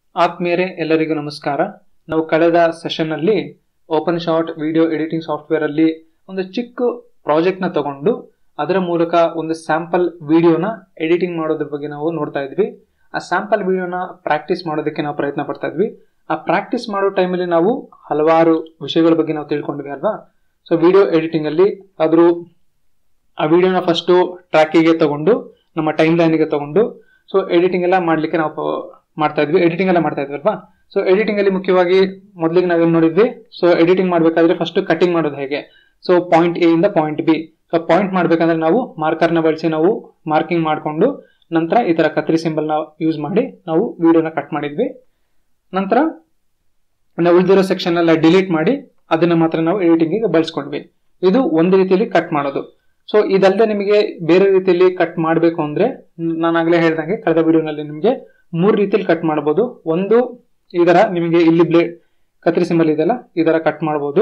ಆತ್ಮೀಯರೇ ಎಲ್ಲರಿಗೂ ನಮಸ್ಕಾರ ನಾವು ಕಳೆದ ಸೆಷನ್ ಅಲ್ಲಿ OpenShot video editing software ಅಲ್ಲಿ ಒಂದು ಚಿಕ್ಕ ಪ್ರಾಜೆಕ್ಟ್ ನ ತಗೊಂಡು ಅದರ ಮೂಲಕ ಒಂದು ಸ್ಯಾಂಪಲ್ ವಿಡಿಯೋನ ಎಡಿಟಿಂಗ್ ಮಾಡೋದ್ರ ಬಗ್ಗೆ ನಾವು ನೋಡ್ತಾ ಇದ್ವಿ ಆ ಸ್ಯಾಂಪಲ್ ವಿಡಿಯೋನ ಪ್ರಾಕ್ಟೀಸ್ ಮಾಡೋದಕ್ಕೆ ನಾವು ಪ್ರಯತ್ನ ಪಡ್ತಾ ಇದ್ವಿ ಆ ಪ್ರಾಕ್ಟೀಸ್ ಮಾಡೋ ಟೈಮಲ್ಲಿ ನಾವು ಹಲವಾರು ವಿಷಯಗಳ ಬಗ್ಗೆ ನಾವು ತಿಳ್ಕೊಂಡ್ವಿ ಅಲ್ವಾ ಸೊ ವಿಡಿಯೋ ಎಡಿಟಿಂಗ್ ಅಲ್ಲಿ ಆದ್ರೂ ಆ ವಿಡಿಯೋನ ಫಸ್ಟು ಟ್ರ್ಯಾಕಿಗೆ ತಗೊಂಡು ನಮ್ಮ ಟೈಮ್ ಲೈನ್ಗೆ ತಗೊಂಡು ಸೊ ಎಡಿಟಿಂಗ್ ಎಲ್ಲ ಮಾಡ್ಲಿಕ್ಕೆ ನಾವು ಪ- ಮಾಡ್ತಾ ಇದ್ವಿ ಎಡಿಟಿಂಗ್ ಎಲ್ಲ ಮಾಡ್ತಾ ಇದ್ವಿ ಅಲ್ವಾ ಸೊ ಎಡಿಟಿಂಗ್ ಅಲ್ಲಿ ಮುಖ್ಯವಾಗಿ ಮೊದಲಿಗೆ ನಾವೇನ್ ನೋಡಿದ್ವಿ ಸೊ ಎಡಿಟಿಂಗ್ ಮಾಡ್ಬೇಕಾದ್ರೆ ಫಸ್ಟ್ ಕಟಿಂಗ್ ಮಾಡೋದು ಹೇಗೆ ಸೊ ಪಾಯಿಂಟ್ ಎ ಇಂದ ಪಾಯಿಂಟ್ ಬಿ ಸೊ ಪಾಯಿಂಟ್ ಮಾಡ್ಬೇಕಂದ್ರೆ ನಾವು ಮಾರ್ಕರ್ನ ಬಳಸಿ ನಾವು ಮಾರ್ಕಿಂಗ್ ಮಾಡಿಕೊಂಡು ನಂತರ ಈ ತರ ಕತ್ರಿ ಸಿಂಬಲ್ ನ ಯೂಸ್ ಮಾಡಿ ನಾವು ವಿಡಿಯೋನ ಕಟ್ ಮಾಡಿದ್ವಿ ನಂತರ ನಾವು ಉಳಿದಿರೋ ಸೆಕ್ಷನ್ ಎಲ್ಲ ಡಿಲೀಟ್ ಮಾಡಿ ಅದನ್ನ ಮಾತ್ರ ನಾವು ಎಡಿಟಿಂಗ್ ಬಳಸ್ಕೊಂಡ್ವಿ ಇದು ಒಂದು ರೀತಿಯಲ್ಲಿ ಕಟ್ ಮಾಡೋದು ಸೊ ಇದಲ್ಲದೆ ನಿಮಗೆ ಬೇರೆ ರೀತಿಯಲ್ಲಿ ಕಟ್ ಮಾಡಬೇಕು ಅಂದ್ರೆ ನಾನು ಆಗ್ಲೇ ಹೇಳ್ದಂಗೆ ಕಳೆದ ವಿಡಿಯೋನಲ್ಲಿ ನಿಮಗೆ ಮೂರು ರೀತಿಯಲ್ಲಿ ಕಟ್ ಮಾಡಬಹುದು ಒಂದು ಇದರ ನಿಮಗೆ ಇಲ್ಲಿ ಬ್ಲೇಡ್ ಕತ್ರಿ ಸಿಂಬಲ್ ಇದೆಲ್ಲ ಇದರ ಕಟ್ ಮಾಡಬಹುದು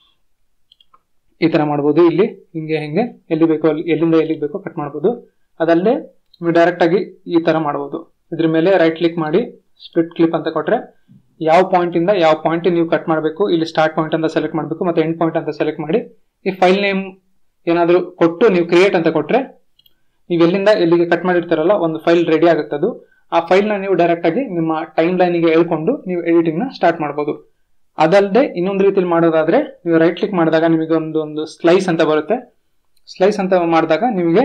ಈ ತರ ಮಾಡಬಹುದು ಇಲ್ಲಿ ಹಿಂಗೆ ಹಿಂಗೆ ಎಲ್ಲಿ ಬೇಕೋ ಅಲ್ಲಿ ಎಲ್ಲಿಂದ ಎಲ್ಲಿಗೆ ಬೇಕೋ ಕಟ್ ಮಾಡಬಹುದು ಅದಲ್ಲದೆ ನೀವು ಡೈರೆಕ್ಟ್ ಆಗಿ ಈ ತರ ಮಾಡಬಹುದು ಇದ್ರ ಮೇಲೆ ರೈಟ್ ಕ್ಲಿಕ್ ಮಾಡಿ ಸ್ಪ್ಲಿಟ್ ಕ್ಲಿಪ್ ಅಂತ ಕೊಟ್ರೆ ಯಾವ ಪಾಯಿಂಟ್ ಇಂದ ಯಾವ ಪಾಯಿಂಟ್ ನೀವು ಕಟ್ ಮಾಡಬೇಕು ಇಲ್ಲಿ ಸ್ಟಾರ್ಟ್ ಪಾಯಿಂಟ್ ಅಂತ ಸೆಲೆಕ್ಟ್ ಮಾಡಬೇಕು ಮತ್ತೆ ಎಂಡ್ ಪಾಯಿಂಟ್ ಅಂತ ಸೆಲೆಕ್ಟ್ ಮಾಡಿ ಈ ಫೈಲ್ ನೇಮ್ ಏನಾದರೂ ಕೊಟ್ಟು ನೀವು ಕ್ರಿಯೇಟ್ ಅಂತ ಕೊಟ್ರೆ ನೀವು ಎಲ್ಲಿಂದ ಎಲ್ಲಿಗೆ ಕಟ್ ಮಾಡಿರ್ತಾರಲ್ಲ ಒಂದು ಫೈಲ್ ರೆಡಿ ಆಗುತ್ತೆ ಅದು ಆ ಫೈಲ್ ನ ನೀವು ಡೈರೆಕ್ಟ್ ಆಗಿ ನಿಮ್ಮ ಟೈಮ್ ಲೈನಿಗೆ ಹೇಳ್ಕೊಂಡು ನೀವು ಎಡಿಟಿಂಗ್ ನ ಸ್ಟಾರ್ಟ್ ಮಾಡಬಹುದು ಅದಲ್ಲದೆ ಇನ್ನೊಂದು ರೀತಿಯಲ್ಲಿ ಮಾಡೋದಾದ್ರೆ ನೀವು ರೈಟ್ ಕ್ಲಿಕ್ ಮಾಡಿದಾಗ ನಿಮಗೆ ಒಂದು ಒಂದು ಸ್ಲೈಸ್ ಅಂತ ಬರುತ್ತೆ ಸ್ಲೈಸ್ ಅಂತ ಮಾಡಿದಾಗ ನಿಮಗೆ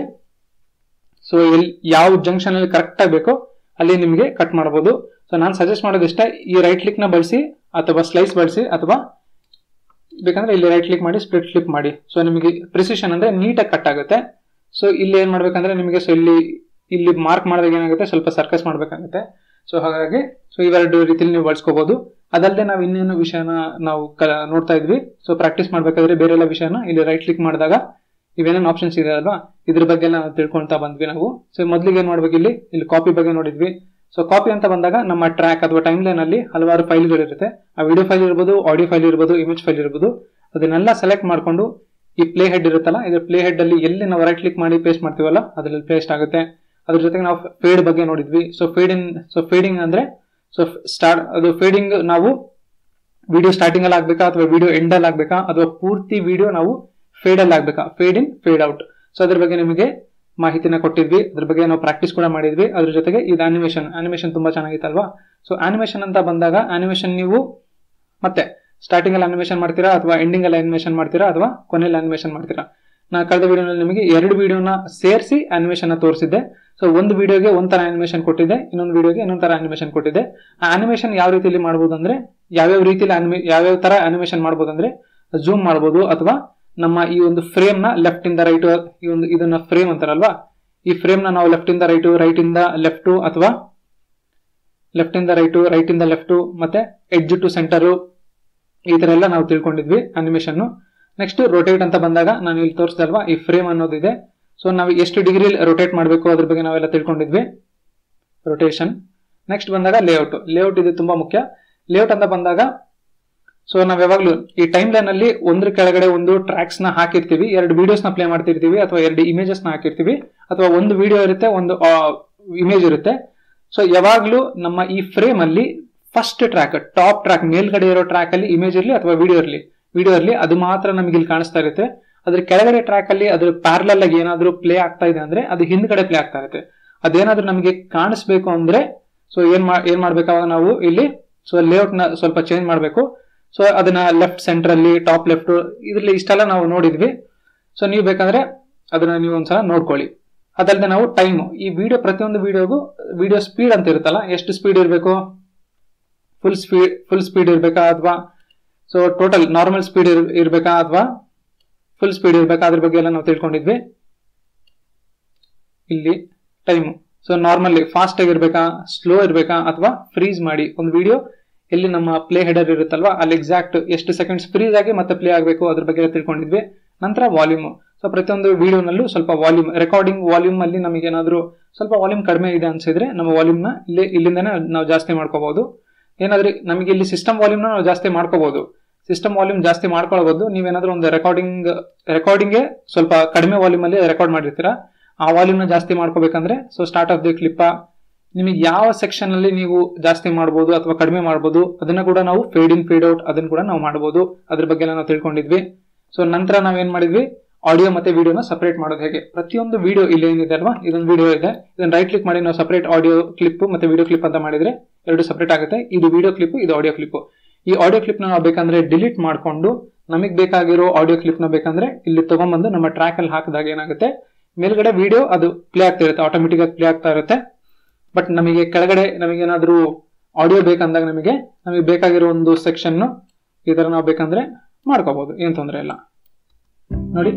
ಸೊ ಎಲ್ಲಿ ಯಾವ ಜಂಕ್ಷನ್ ಅಲ್ಲಿ ಕರೆಕ್ಟ್ ಆಗಬೇಕೋ ಅಲ್ಲಿ ನಿಮಗೆ ಕಟ್ ಮಾಡಬಹುದು ಸೊ ನಾನು ಸಜೆಸ್ಟ್ ಮಾಡೋದಿಷ್ಟ ಈ ರೈಟ್ ಕ್ಲಿಕ್ ನ ಬಳಸಿ ಅಥವಾ ಸ್ಲೈಸ್ ಬಳಸಿ ಅಥವಾ ಬೇಕಂದ್ರೆ ಇಲ್ಲಿ ರೈಟ್ ಕ್ಲಿಕ್ ಮಾಡಿ ಸ್ಪ್ಲಿಟ್ ಕ್ಲಿಕ್ ಮಾಡಿ ಸೊ ನಿಮಗೆ ಪ್ರಿಸಿಷನ್ ಅಂದ್ರೆ ನೀಟಾಗಿ ಕಟ್ ಆಗುತ್ತೆ ಸೊ ಇಲ್ಲಿ ಏನ್ ಮಾಡ್ಬೇಕಂದ್ರೆ ನಿಮಗೆ ಸೊ ಇಲ್ಲಿ ಇಲ್ಲಿ ಮಾರ್ಕ್ ಮಾಡಿದಾಗ ಏನಾಗುತ್ತೆ ಸ್ವಲ್ಪ ಸರ್ಕಸ್ ಮಾಡ್ಬೇಕಾಗುತ್ತೆ ಸೊ ಹಾಗಾಗಿ ಸೊ ಇವೆರಡು ರೀತಿಯಲ್ಲಿ ನೀವು ಬಳಸ್ಕೋಬಹುದು ಅದಲ್ಲದೆ ನಾವು ಇನ್ನೇನು ವಿಷಯನ ನಾವು ಕ- ನೋಡ್ತಾ ಇದ್ವಿ ಸೊ ಪ್ರಾಕ್ಟೀಸ್ ಮಾಡ್ಬೇಕಾದ್ರೆ ಬೇರೆ ಎಲ್ಲ ವಿಷಯನ ಇಲ್ಲಿ ರೈಟ್ ಕ್ಲಿಕ್ ಮಾಡಿದಾಗ ಇವೇನೇನು ಆಪ್ಷನ್ಸ್ ಇದೆ ಅಲ್ವಾ ಇದ್ರ ಬಗ್ಗೆ ನಾವು ತಿಳ್ಕೊಳ್ತಾ ಬಂದ್ವಿ ನಾವು ಸೊ ಮೊದಲಿಗೆ ಏನ್ ಮಾಡ್ಬೇಕು ಇಲ್ಲಿ ಇಲ್ಲಿ ಕಾಪಿ ಬಗ್ಗೆ ನೋಡಿದ್ವಿ ಸೊ ಕಾಪಿ ಅಂತ ಬಂದಾಗ ನಮ್ಮ ಟ್ರ್ಯಾಕ್ ಅಥವಾ ಟೈಮ್ ಲೈನ್ ಅಲ್ಲಿ ಹಲವಾರು ಫೈಲ್ಗಳಿರುತ್ತೆ ಆ ವಿಡಿಯೋ ಫೈಲ್ ಇರ್ಬೋದು ಆಡಿಯೋ ಫೈಲ್ ಇರ್ಬೋದು ಇಮೇಜ್ ಫೈಲ್ ಇರ್ಬೋದು ಅದನ್ನೆಲ್ಲ ಸೆಲೆಕ್ಟ್ ಮಾಡ್ಕೊಂಡು ಈ ಪ್ಲೇ ಹೆಡ್ ಇರುತ್ತಲ್ಲ ಇದ್ರ ಪ್ಲೇ ಹೆಡ್ ಅಲ್ಲಿ ಎಲ್ಲಿ ನಾವು ರೈಟ್ ಕ್ಲಿಕ್ ಮಾಡಿ ಪೇಸ್ಟ್ ಮಾಡ್ತೀವಲ್ಲ ಅದ್ರಲ್ಲಿ ಪೇಸ್ಟ್ ಆಗುತ್ತೆ ಅದ್ರ ಜೊತೆಗೆ ನಾವು ಫೇಡ್ ಬಗ್ಗೆ ನೋಡಿದ್ವಿ so fade in so fading ಅಂದ್ರೆ ಸೊ ಸ್ಟಾರ್ಟ್ ಅದು ಫೇಡಿಂಗ್ ನಾವು ವಿಡಿಯೋ ಸ್ಟಾರ್ಟಿಂಗ್ ಅಲ್ಲಿ ಆಗ್ಬೇಕಾ ಅಥವಾ ವಿಡಿಯೋ ಎಂಡ್ ಅಲ್ಲಿ ಆಗ್ಬೇಕಾ ಅಥವಾ ಪೂರ್ತಿ ವಿಡಿಯೋ ನಾವು ಫೇಡ್ ಅಲ್ಲಿ ಆಗ್ಬೇಕಾ fade in fade out so ಅದ್ರ ಬಗ್ಗೆ ನಿಮಗೆ ಮಾಹಿತಿನ ಕೊಟ್ಟಿದ್ವಿ ಅದ್ರ ಬಗ್ಗೆ ನಾವು ಪ್ರಾಕ್ಟೀಸ್ ಕೂಡ ಮಾಡಿದ್ವಿ ಅದ್ರ ಜೊತೆಗೆ ಇದು ಅನಿಮೇಷನ್ ಅನಿಮೇಷನ್ ತುಂಬಾ ಚೆನ್ನಾಗಿತ್ತಲ್ವಾ ಸೊ ಅನಿಮೇಷನ್ ಅಂತ ಬಂದಾಗ ಅನಿಮೇಷನ್ ನೀವು ಮತ್ತೆ ಸ್ಟಾರ್ಟಿಂಗ್ ಅಲ್ಲಿ ಅನಿಮೇಷನ್ ಮಾಡ್ತೀರಾ ಅಥವಾ ಎಂಡಿಂಗ್ ಅಲ್ಲಿ ಅನಿಮೇಷನ್ ಮಾಡ್ತೀರಾ ಅಥವಾ ಕೊನೆಯಲ್ಲಿ ಅನಿಮೇಷನ್ ಮಾಡ್ತೀರಾ ನಾ ಕಳೆದ ವಿಡಿಯೋನಲ್ಲಿ ನಿಮಗೆ ಎರಡು ವಿಡಿಯೋನ ಸೇರಿಸಿ ಅನಿಮೇಷನ್ ತೋರಿಸಿದ್ದೆ ಸೊ ಒಂದು ವಿಡಿಯೋಗೆ ಒಂಥರ ಅನಿಮೇಷನ್ ಕೊಟ್ಟಿದ್ದೆ ಇನ್ನೊಂದು ವಿಡಿಯೋಗೆ ಇನ್ನೊಂದು ತರ ಅನಿಮೇಷನ್ ಕೊಟ್ಟಿದ್ದೆ ಆ ಅನಿಮೇಷನ್ ಯಾವ ರೀತಿಯಲ್ಲಿ ಮಾಡ್ಬೋದು ಅಂದ್ರೆ ಯಾವ್ಯಾವ ರೀತಿಯಲ್ಲಿ ಅನಿಮೇ ಯಾವ್ಯಾವ ತರ ಅನಿಮೇಷನ್ ಮಾಡ್ಬೋದು ಅಂದ್ರೆ ಜೂಮ್ ಮಾಡ್ಬೋದು ಅಥವಾ ನಮ್ಮ ಈ ಒಂದು ಫ್ರೇಮ್ ನ ಲೆಫ್ಟ್ ಇಂದ ರೈಟ್ ಈ ಒಂದು ಇದನ್ನ ಫ್ರೇಮ್ ಅಂತಾರಲ್ವಾ ಈ ಫ್ರೇಮ್ ನ ನಾವು ಲೆಫ್ಟ್ ಇಂದ ರೈಟ್ ರೈಟ್ ಇಂದ ಲೆಫ್ಟ್ ಅಥವಾ ಲೆಫ್ಟ್ ಇಂದ ರೈಟ್ ರೈಟ್ ಇಂದ ಲೆಫ್ಟ್ ಮತ್ತೆ ಎಡ್ಜ್ ಟು ಸೆಂಟರ್ ಈ ತರ ಎಲ್ಲ ನಾವು ತಿಳ್ಕೊಂಡಿದ್ವಿ ಅನಿಮೇಷನ್ ನೆಕ್ಸ್ಟ್ ರೊಟೇಟ್ ಅಂತ ಬಂದಾಗ ನಾನು ಇಲ್ಲಿ ತೋರಿಸಿದಲ್ವಾ ಈ ಫ್ರೇಮ್ ಅನ್ನೋದಿದೆ ಸೊ ನಾವು ಎಷ್ಟು ಡಿಗ್ರಿ ರೊಟೇಟ್ ಮಾಡಬೇಕು ಅದ್ರ ಬಗ್ಗೆ ನಾವೆಲ್ಲ ತಿಳ್ಕೊಂಡಿದ್ವಿ ರೊಟೇಷನ್ ನೆಕ್ಸ್ಟ್ ಬಂದಾಗ ಲೇಔಟ್ ಲೇಔಟ್ ಇದು ತುಂಬಾ ಮುಖ್ಯ ಲೇಔಟ್ ಅಂತ ಬಂದಾಗ ಸೊ ನಾವ್ ಯಾವಾಗ್ಲೂ ಈ ಟೈಮ್ ಲೈನ್ ಅಲ್ಲಿ ಒಂದ್ರ ಕೆಳಗಡೆ ಒಂದು ಟ್ರ್ಯಾಕ್ಸ್ ನ ಹಾಕಿರ್ತೀವಿ ಎರಡು ವಿಡಿಯೋಸ್ ನ ಪ್ಲೇ ಮಾಡ್ತಿರ್ತೀವಿ ಅಥವಾ ಎರಡು ಇಮೇಜಸ್ ನ ಹಾಕಿರ್ತೀವಿ ಅಥವಾ ಒಂದು ವಿಡಿಯೋ ಇರುತ್ತೆ ಒಂದು ಇಮೇಜ್ ಇರುತ್ತೆ ಸೊ ಯಾವಾಗ್ಲೂ ನಮ್ಮ ಈ ಫ್ರೇಮ್ ಅಲ್ಲಿ ಫಸ್ಟ್ ಟ್ರ್ಯಾಕ್ ಟಾಪ್ ಟ್ರ್ಯಾಕ್ ಮೇಲ್ಗಡೆ ಇರೋ ಟ್ರ್ಯಾಕ್ ಅಲ್ಲಿ ಇಮೇಜ್ ಇರಲಿ ಅಥವಾ ವಿಡಿಯೋ ಇರಲಿ ವಿಡಿಯೋ ಇರಲಿ ಅದು ಮಾತ್ರ ನಮಗೆ ಇಲ್ಲಿ ಕಾಣಿಸ್ತಾ ಇರುತ್ತೆ ಅದ್ರ ಕೆಳಗಡೆ ಟ್ರ್ಯಾಕ್ ಅಲ್ಲಿ ಅದ್ರ ಪ್ಯಾರಲಲ್ ಆಗಿ ಏನಾದ್ರೂ ಪ್ಲೇ ಆಗ್ತಾ ಇದೆ ಅಂದ್ರೆ ಅದು ಹಿಂದ್ಗಡೆ ಪ್ಲೇ ಆಗ್ತಾ ಇರುತ್ತೆ ಅದೇನಾದ್ರೂ ನಮಗೆ ಕಾಣಿಸ್ಬೇಕು ಅಂದ್ರೆ ಸೊ ಏನ್ ಮಾ ಏನ್ ಮಾಡ್ಬೇಕಾಗ ನಾವು ಇಲ್ಲಿ ಸೊ ಲೇಔಟ್ ನ ಸ್ವಲ್ಪ ಚೇಂಜ್ ಮಾಡಬೇಕು ಸೊ ಅದನ್ನ ಲೆಫ್ಟ್ ಸೆಂಟರ್ ಅಲ್ಲಿ ಟಾಪ್ ಲೆಫ್ಟ್ ಇದ್ರಲ್ಲಿ ಇಷ್ಟೆಲ್ಲ ನಾವು ನೋಡಿದ್ವಿ ಸೊ ನೀವು ಬೇಕಂದ್ರೆ ಅದನ್ನ ನೀವು ಒಂದ್ಸಲ ನೋಡ್ಕೊಳ್ಳಿ ಅದಲ್ಲದೆ ನಾವು ಟೈಮ್ ಈ ವಿಡಿಯೋ ಪ್ರತಿಯೊಂದು ವಿಡಿಯೋಗೂ ವಿಡಿಯೋ ಸ್ಪೀಡ್ ಅಂತ ಇರುತ್ತಲ್ಲ ಎಷ್ಟು ಸ್ಪೀಡ್ ಇರಬೇಕು ಫುಲ್ ಸ್ಪೀಡ್ ಫುಲ್ ಸ್ಪೀಡ್ ಇರಬೇಕಾ ಅಥವಾ ಸೊ ಟೋಟಲ್ ನಾರ್ಮಲ್ ಸ್ಪೀಡ್ ಇರಬೇಕಾ ಅಥವಾ ಫುಲ್ ಸ್ಪೀಡ್ ಇರಬೇಕಾ ಅದ್ರ ಬಗ್ಗೆ ಎಲ್ಲ ನಾವು ತಿಳ್ಕೊಂಡಿದ್ವಿ ಇಲ್ಲಿ ಟೈಮ್ ಸೊ ನಾರ್ಮಲಿ ಫಾಸ್ಟ್ ಆಗಿರ್ಬೇಕಾ ಸ್ಲೋ ಇರಬೇಕಾ ಅಥವಾ ಫ್ರೀಸ್ ಮಾಡಿ ಒಂದು ವಿಡಿಯೋ ಎಲ್ಲಿ ನಮ್ಮ ಪ್ಲೇ ಹೆಡರ್ ಇರುತ್ತಲ್ವಾ ಅಲ್ಲಿ ಎಕ್ಸಾಕ್ಟ್ ಎಷ್ಟು ಸೆಕೆಂಡ್ಸ್ ಫ್ರೀಸ್ ಆಗಿ ಮತ್ತೆ ಪ್ಲೇ ಆಗಬೇಕು ಅದ್ರ ಬಗ್ಗೆ ಎಲ್ಲ ತಿಳ್ಕೊಂಡಿದ್ವಿ ನಂತರ ವಾಲ್ಯೂಮ್ ಸೊ ಪ್ರತಿಯೊಂದು ವಿಡಿಯೋನಲ್ಲೂ ಸ್ವಲ್ಪ ವಾಲ್ಯೂಮ್ ರೆಕಾರ್ಡಿಂಗ್ ವಾಲ್ಯೂಮ್ ಅಲ್ಲಿ ನಮಗೆ ಏನಾದರೂ ಸ್ವಲ್ಪ ವಾಲ್ಯೂಮ್ ಕಡಿಮೆ ಇದೆ ಅನ್ಸಿದ್ರೆ ನಮ್ಮ ವಾಲ್ಯೂಮ್ನ ಇಲ್ಲಿ ಇಲ್ಲಿಂದನೇ ನಾವು ಜಾಸ್ತಿ ಮಾಡ್ಕೋಬಹುದು ಏನಾದ್ರೂ ನಮಗೆ ಇಲ್ಲಿ ಸಿಸ್ಟಮ್ ವಾಲ್ಯೂಮ್ನ ನಾವು ಜಾಸ್ತಿ ಮಾಡ್ಕೋಬಹುದು ಸಿಸ್ಟಮ್ ವಾಲ್ಯೂಮ್ ಜಾಸ್ತಿ ಮಾಡ್ಕೊಳ್ಬಹುದು ನೀವೇನಾದ್ರೂ ಒಂದು ರೆಕಾರ್ಡಿಂಗ್ ರೆಕಾರ್ಡಿಂಗ್ಗೆ ಸ್ವಲ್ಪ ಕಡಿಮೆ ವಾಲ್ಯೂಮ್ ಅಲ್ಲಿ ರೆಕಾರ್ಡ್ ಮಾಡಿರ್ತೀರಾ ಆ ವಾಲ್ಯೂಮ್ನ ಜಾಸ್ತಿ ಮಾಡ್ಕೋಬೇಕಂದ್ರೆ so start of the clip ನಿಮಗೆ ಯಾವ ಸೆಕ್ಷನ್ ಅಲ್ಲಿ ನೀವು ಜಾಸ್ತಿ ಮಾಡ್ಬೋದು ಅಥವಾ ಕಡಿಮೆ ಮಾಡ್ಬೋದು ಅದನ್ನ ಕೂಡ ನಾವು ಫೇಡ್ ಇನ್ ಫೇಡ್ ಔಟ್ ಅದನ್ನ ಕೂಡ ನಾವು ಮಾಡ್ಬೋದು ಅದ್ರ ಬಗ್ಗೆ ಎಲ್ಲ ನಾವು ತಿಳ್ಕೊಂಡಿದ್ವಿ ಸೊ ನಂತರ ನಾವೇನ್ ಮಾಡಿದ್ವಿ ಆಡಿಯೋ ಮತ್ತೆ ವಿಡಿಯೋನ ಸಪರೇಟ್ ಮಾಡೋದು ಹೇಗೆ ಪ್ರತಿಯೊಂದು ವಿಡಿಯೋ ಇಲ್ಲಿ ಏನಿದೆ ಅಲ್ವಾ ಇದೊಂದು ವಿಡಿಯೋ ಇದೆ ಇದನ್ನ ರೈಟ್ ಕ್ಲಿಕ್ ಮಾಡಿ ನಾವು ಸಪರೇಟ್ ಆಡಿಯೋ ಕ್ಲಿಪ್ ಮತ್ತೆ ವಿಡಿಯೋ ಕ್ಲಿಪ್ ಅಂತ ಮಾಡಿದ್ರೆ ಎರಡು ಸಪರೇಟ್ ಆಗುತ್ತೆ ಇದು ವಿಡಿಯೋ ಕ್ಲಿಪ್ ಇದು ಆಡಿಯೋ ಕ್ಲಿಪ್ ಈ ಆಡಿಯೋ ಕ್ಲಿಪ್ ನಾವು ಬೇಕಂದ್ರೆ ಡಿಲೀಟ್ ಮಾಡ್ಕೊಂಡು ನಮಗೆ ಬೇಕಾಗಿರೋ ಆಡಿಯೋ ಕ್ಲಿಪ್ ನ ಬೇಕಂದ್ರೆ ಇಲ್ಲಿ ತಗೊಂಡ್ಬಂದು ನಮ್ಮ ಟ್ರ್ಯಾಕ್ ಅಲ್ಲಿ ಹಾಕಿದಾಗ ಏನಾಗುತ್ತೆ ಮೇಲ್ಗಡೆ ವಿಡಿಯೋ ಅದು ಪ್ಲೇ ಆಗ್ತಾ ಇರುತ್ತೆ ಆಟೋಮೆಟಿಕ್ ಆಗಿ ಪ್ಲೇ ಆಗ್ತಾ ಇರುತ್ತೆ ಬಟ್ ನಮಗೆ ಕೆಳಗಡೆ ನಮಗೇನಾದ್ರೂ ಆಡಿಯೋ ಬೇಕಂದಾಗ ನಮಗೆ ನಮಗೆ ಬೇಕಾಗಿರೋ ಒಂದು ಸೆಕ್ಷನ್ ಈ ತರ ನಾವು ಬೇಕಂದ್ರೆ ಮಾಡ್ಕೋಬಹುದು ಏನ್ ತೊಂದರೆ ಇಲ್ಲ ನೋಡಿ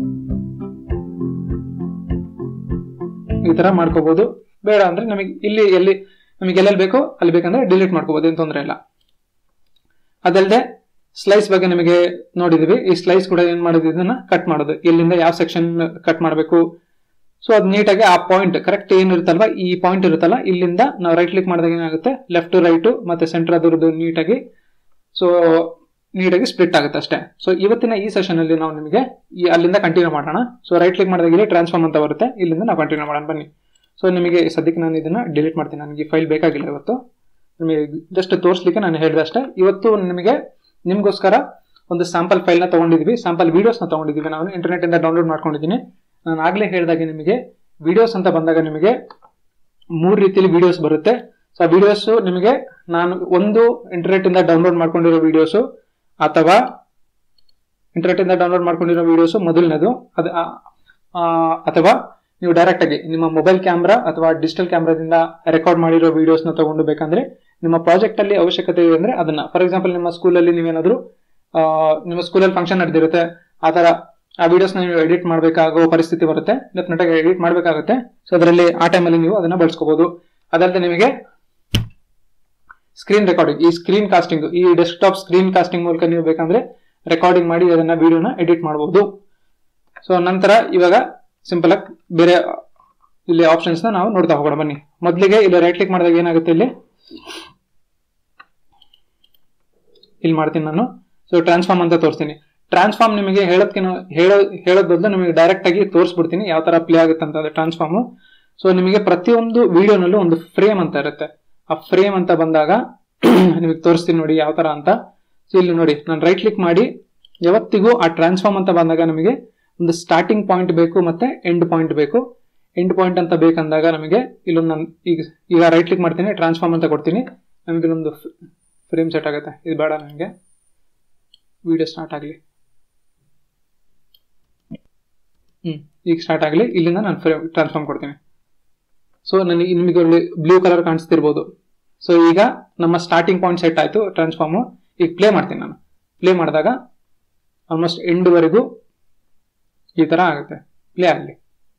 ಈ ತರ ಮಾಡ್ಕೋಬಹುದು ಬೇಡ ಅಂದ್ರೆ ನಮಗೆ ಇಲ್ಲಿ ಎಲ್ಲಿ ನಮಗೆ ಎಲ್ಲೆಲ್ಲಿ ಬೇಕೋ ಅಲ್ಲಿ ಬೇಕಂದ್ರೆ ಡಿಲೀಟ್ ಮಾಡ್ಕೋಬಹುದು ಏನ್ ತೊಂದರೆ ಇಲ್ಲ ಅದಲ್ಲದೆ ಸ್ಲೈಸ್ ಬಗ್ಗೆ ನಿಮಗೆ ನೋಡಿದೀವಿ ಈ ಸ್ಲೈಸ್ ಕೂಡ ಏನ್ ಮಾಡೋದು ಇದನ್ನ ಕಟ್ ಮಾಡೋದು ಎಲ್ಲಿಂದ ಯಾವ ಸೆಕ್ಷನ್ ಕಟ್ ಮಾಡಬೇಕು ಸೊ ಅದು ನೀಟಾಗಿ ಆ ಪಾಯಿಂಟ್ ಕರೆಕ್ಟ್ ಏನಿರುತ್ತಲ್ವಾ ಈ ಪಾಯಿಂಟ್ ಇರುತ್ತಲ್ಲ ಇಲ್ಲಿಂದ ನಾವು ರೈಟ್ ಕ್ಲಿಕ್ ಮಾಡಿದಾಗ ಏನಾಗುತ್ತೆ ಲೆಫ್ಟ್ ಟು ರೈಟ್ ಮತ್ತೆ ಸೆಂಟರ್ ಅದರದ್ದು ನೀಟಾಗಿ ಸೊ ನೀಟಾಗಿ ಸ್ಪ್ಲಿಟ್ ಆಗುತ್ತೆ ಅಷ್ಟೇ ಸೊ ಇವತ್ತಿನ ಈ ಸೆಷನ್ ಅಲ್ಲಿ ನಾವು ನಿಮಗೆ ಈ ಅಲ್ಲಿಂದ ಕಂಟಿನ್ಯೂ ಮಾಡೋಣ ಸೊ ರೈಟ್ ಕ್ಲಿಕ್ ಮಾಡಿದಾಗ ಇಲ್ಲಿ ಟ್ರಾನ್ಸ್ಫಾರ್ಮ್ ಅಂತ ಬರುತ್ತೆ ಇಲ್ಲಿಂದ ನಾವು ಕಂಟಿನ್ಯೂ ಮಾಡೋಣ ಬನ್ನಿ ಸೊ ನಿಮಗೆ ಸದ್ಯಕ್ಕೆ ನಾನು ಇದನ್ನ ಡಿಲೀಟ್ ಮಾಡ್ತೀನಿ ನನಗೆ ಫೈಲ್ ಬೇಕಾಗಿಲ್ಲ ಇವತ್ತು ನಿಮಗೆ ಜಸ್ಟ್ ತೋರಿಸ್ಲಿಕ್ಕೆ ನಾನು ಹೇಳಿದೆ ಅಷ್ಟೇ ಇವತ್ತು ನಿಮಗೆ ನಿಮಗೋಸ್ಕರ ಒಂದು ಸ್ಯಾಂಪಲ್ ಫೈಲ್ನ ತಗೊಂಡಿದ್ವಿ ಸ್ಯಾಂಪಲ್ ವಿಡಿಯೋಸ್ನ ತಗೊಂಡಿದ್ವಿ ನಾನು ಇಂಟರ್ನೆಟ್ ಇಂದ ಡೌನ್ಲೋಡ್ ಮಾಡ್ಕೊಂಡಿದ್ದೀನಿ ನಾನು ಆಗ್ಲೇ ಹೇಳಿದಾಗೆ ನಿಮಗೆ ವಿಡಿಯೋಸ್ ಅಂತ ಬಂದಾಗ ನಿಮಗೆ ಮೂರು ರೀತಿಯಲ್ಲಿ ವಿಡಿಯೋಸ್ ಬರುತ್ತೆ ಸೊ ಆ ವಿಡಿಯೋಸ್ ನಿಮಗೆ ನಾನು ಒಂದು ಇಂಟರ್ನೆಟ್ ಇಂದ ಡೌನ್ಲೋಡ್ ಮಾಡ್ಕೊಂಡಿರೋ ವಿಡಿಯೋಸ್ ಅಥವಾ ಇಂಟರ್ನೆಟ್ ಇಂದ ಡೌನ್ಲೋಡ್ ಮಾಡ್ಕೊಂಡಿರೋ ವಿಡಿಯೋಸ್ ಮೊದಲನೇದು ಅದು ಆ- ಆ, ಅಥವಾ ನೀವು ಡೈರೆಕ್ಟ್ ಆಗಿ ನಿಮ್ಮ ಮೊಬೈಲ್ ಕ್ಯಾಮ್ರಾ ಅಥವಾ ಡಿಜಿಟಲ್ ಕ್ಯಾಮ್ರಾದಿಂದ ರೆಕಾರ್ಡ್ ಮಾಡಿರೋ ವಿಡಿಯೋಸ್ ನ ತಗೊಂಡು ಬೇಕಂದ್ರೆ ನಿಮ್ಮ ಪ್ರಾಜೆಕ್ಟ್ ಅಲ್ಲಿ ಅವಶ್ಯಕತೆ ಇದೆ ಅಂದ್ರೆ ಅದನ್ನ ಫಾರ್ ಎಕ್ಸಾಂಪಲ್ ನಿಮ್ಮ ಸ್ಕೂಲಲ್ಲಿ ನೀವೇನಾದ್ರೂ ಆ, ನಿಮ್ಮ ಸ್ಕೂಲಲ್ಲಿ ಫಂಕ್ಷನ್ ನಡೆದಿರುತ್ತೆ ಆ ತರ ಆ ವಿಡಿಯೋಸ್ ನೀವು ಎಡಿಟ್ ಮಾಡಬೇಕಾಗೋ ಪರಿಸ್ಥಿತಿ ಬರುತ್ತೆ ಡೆಫಿನೆಟ್ ಆಗಿ ಎಡಿಟ್ ಮಾಡಬೇಕಾಗುತ್ತೆ ಸೊ ಅದರಲ್ಲಿ ಆ ಟೈಮಲ್ಲಿ ನೀವು ಅದನ್ನ ಬಳಸ್ಕೋಬಹುದು ಅದಲ್ಲದೆ ನಿಮಗೆ ಸ್ಕ್ರೀನ್ ರೆಕಾರ್ಡಿಂಗ್ ಈ ಸ್ಕ್ರೀನ್ ಕಾಸ್ಟಿಂಗ್ ಈ ಡೆಸ್ಕ್ಟಾಪ್ ಸ್ಕ್ರೀನ್ ಕಾಸ್ಟಿಂಗ್ ಮೂಲಕ ನೀವು ಬೇಕಂದ್ರೆ ರೆಕಾರ್ಡಿಂಗ್ ಮಾಡಿ ಅದನ್ನ ವಿಡಿಯೋನ ಎಡಿಟ್ ಮಾಡಬಹುದು ಸೊ ನಂತರ ಇವಾಗ ಸಿಂಪಲ್ ಆಗಿ ಬೇರೆ ಇಲ್ಲಿ ಆಪ್ಷನ್ಸ್ ನಾವು ನೋಡ್ತಾ ಹೋಗೋಣ ಬನ್ನಿ ಮೊದಲಿಗೆ ಇಲ್ಲಿ ರೈಟ್ ಕ್ಲಿಕ್ ಮಾಡಿದಾಗ ಏನಾಗುತ್ತೆ ಇಲ್ಲಿ ಇಲ್ಲಿ ಮಾಡ್ತೀನಿ ನಾನು ಸೊ ಟ್ರಾನ್ಸ್ಫಾರ್ಮ್ ಅಂತ ತೋರಿಸ್ತೀನಿ ಟ್ರಾನ್ಸ್ಫಾರ್ಮ್ ನಿಮಗೆ ಹೇಳೋದ್ಕಿನ ಹೇಳೋ ಹೇಳೋದ್ ಬದಲು ನಿಮಗೆ ಡೈರೆಕ್ಟ್ ಆಗಿ ತೋರಿಸ್ಬಿಡ್ತೀನಿ ಯಾವ ತರ ಪ್ಲೇ ಆಗುತ್ತೆ ಅಂತ ಟ್ರಾನ್ಸ್ಫಾರ್ಮ್ ಸೊ ನಿಮಗೆ ಪ್ರತಿಯೊಂದು ವಿಡಿಯೋನಲ್ಲೂ ಒಂದು ಫ್ರೇಮ್ ಅಂತ ಇರುತ್ತೆ ಆ ಫ್ರೇಮ್ ಅಂತ ಬಂದಾಗ ನಿಮಗೆ ತೋರಿಸ್ತೀನಿ ನೋಡಿ ಯಾವ ತರ ಅಂತ ಸೊ ಇಲ್ಲಿ ನೋಡಿ ನಾನು ರೈಟ್ ಕ್ಲಿಕ್ ಮಾಡಿ ಯಾವತ್ತಿಗೂ ಆ ಟ್ರಾನ್ಸ್ಫಾರ್ಮ್ ಅಂತ ಬಂದಾಗ ನಮಗೆ ಒಂದು ಸ್ಟಾರ್ಟಿಂಗ್ ಪಾಯಿಂಟ್ ಬೇಕು ಮತ್ತೆ ಎಂಡ್ ಪಾಯಿಂಟ್ ಬೇಕು ಎಂಡ್ ಪಾಯಿಂಟ್ ಅಂತ ಬೇಕಂದಾಗ ನಮಗೆ ಇಲ್ಲೊಂದು ನಾನು ಈಗ ಈಗ ರೈಟ್ ಕ್ಲಿಕ್ ಮಾಡ್ತೀನಿ ಟ್ರಾನ್ಸ್ಫಾರ್ಮ್ ಅಂತ ಕೊಡ್ತೀನಿ ನಮಗೆ ಇಲ್ಲೊಂದು ಫ್ರೇಮ್ ಸೆಟ್ ಆಗುತ್ತೆ ಇದು ಬೇಡ ನನಗೆ ವಿಡಿಯೋ ಸ್ಟಾರ್ಟ್ ಆಗಲಿ ಹ್ಮ್ ಈಗ ಸ್ಟಾರ್ಟ್ ಆಗಲಿ ಇಲ್ಲಿಂದ ನಾನು ಫ್ರೇಮ್ ಟ್ರಾನ್ಸ್ಫಾರ್ಮ್ ಕೊಡ್ತೀನಿ ಸೊ ನನಗೆ ನಿಮಗೆ ಒಳ್ಳೆ ಬ್ಲೂ ಕಲರ್ ಕಾಣಿಸ್ತಿರ್ಬೋದು ಸೊ ಈಗ ನಮ್ಮ ಸ್ಟಾರ್ಟಿಂಗ್ ಪಾಯಿಂಟ್ ಸೆಟ್ ಆಯ್ತು ಟ್ರಾನ್ಸ್ಫಾರ್ಮು ಈಗ ಪ್ಲೇ ಮಾಡ್ತೀನಿ ನಾನು ಪ್ಲೇ ಮಾಡಿದಾಗ ಆಲ್ಮೋಸ್ಟ್ ಎಂಡ್ವರೆಗೂ ಈ ತರ ಆಗುತ್ತೆ ಪ್ಲೇ ಆಗಲಿ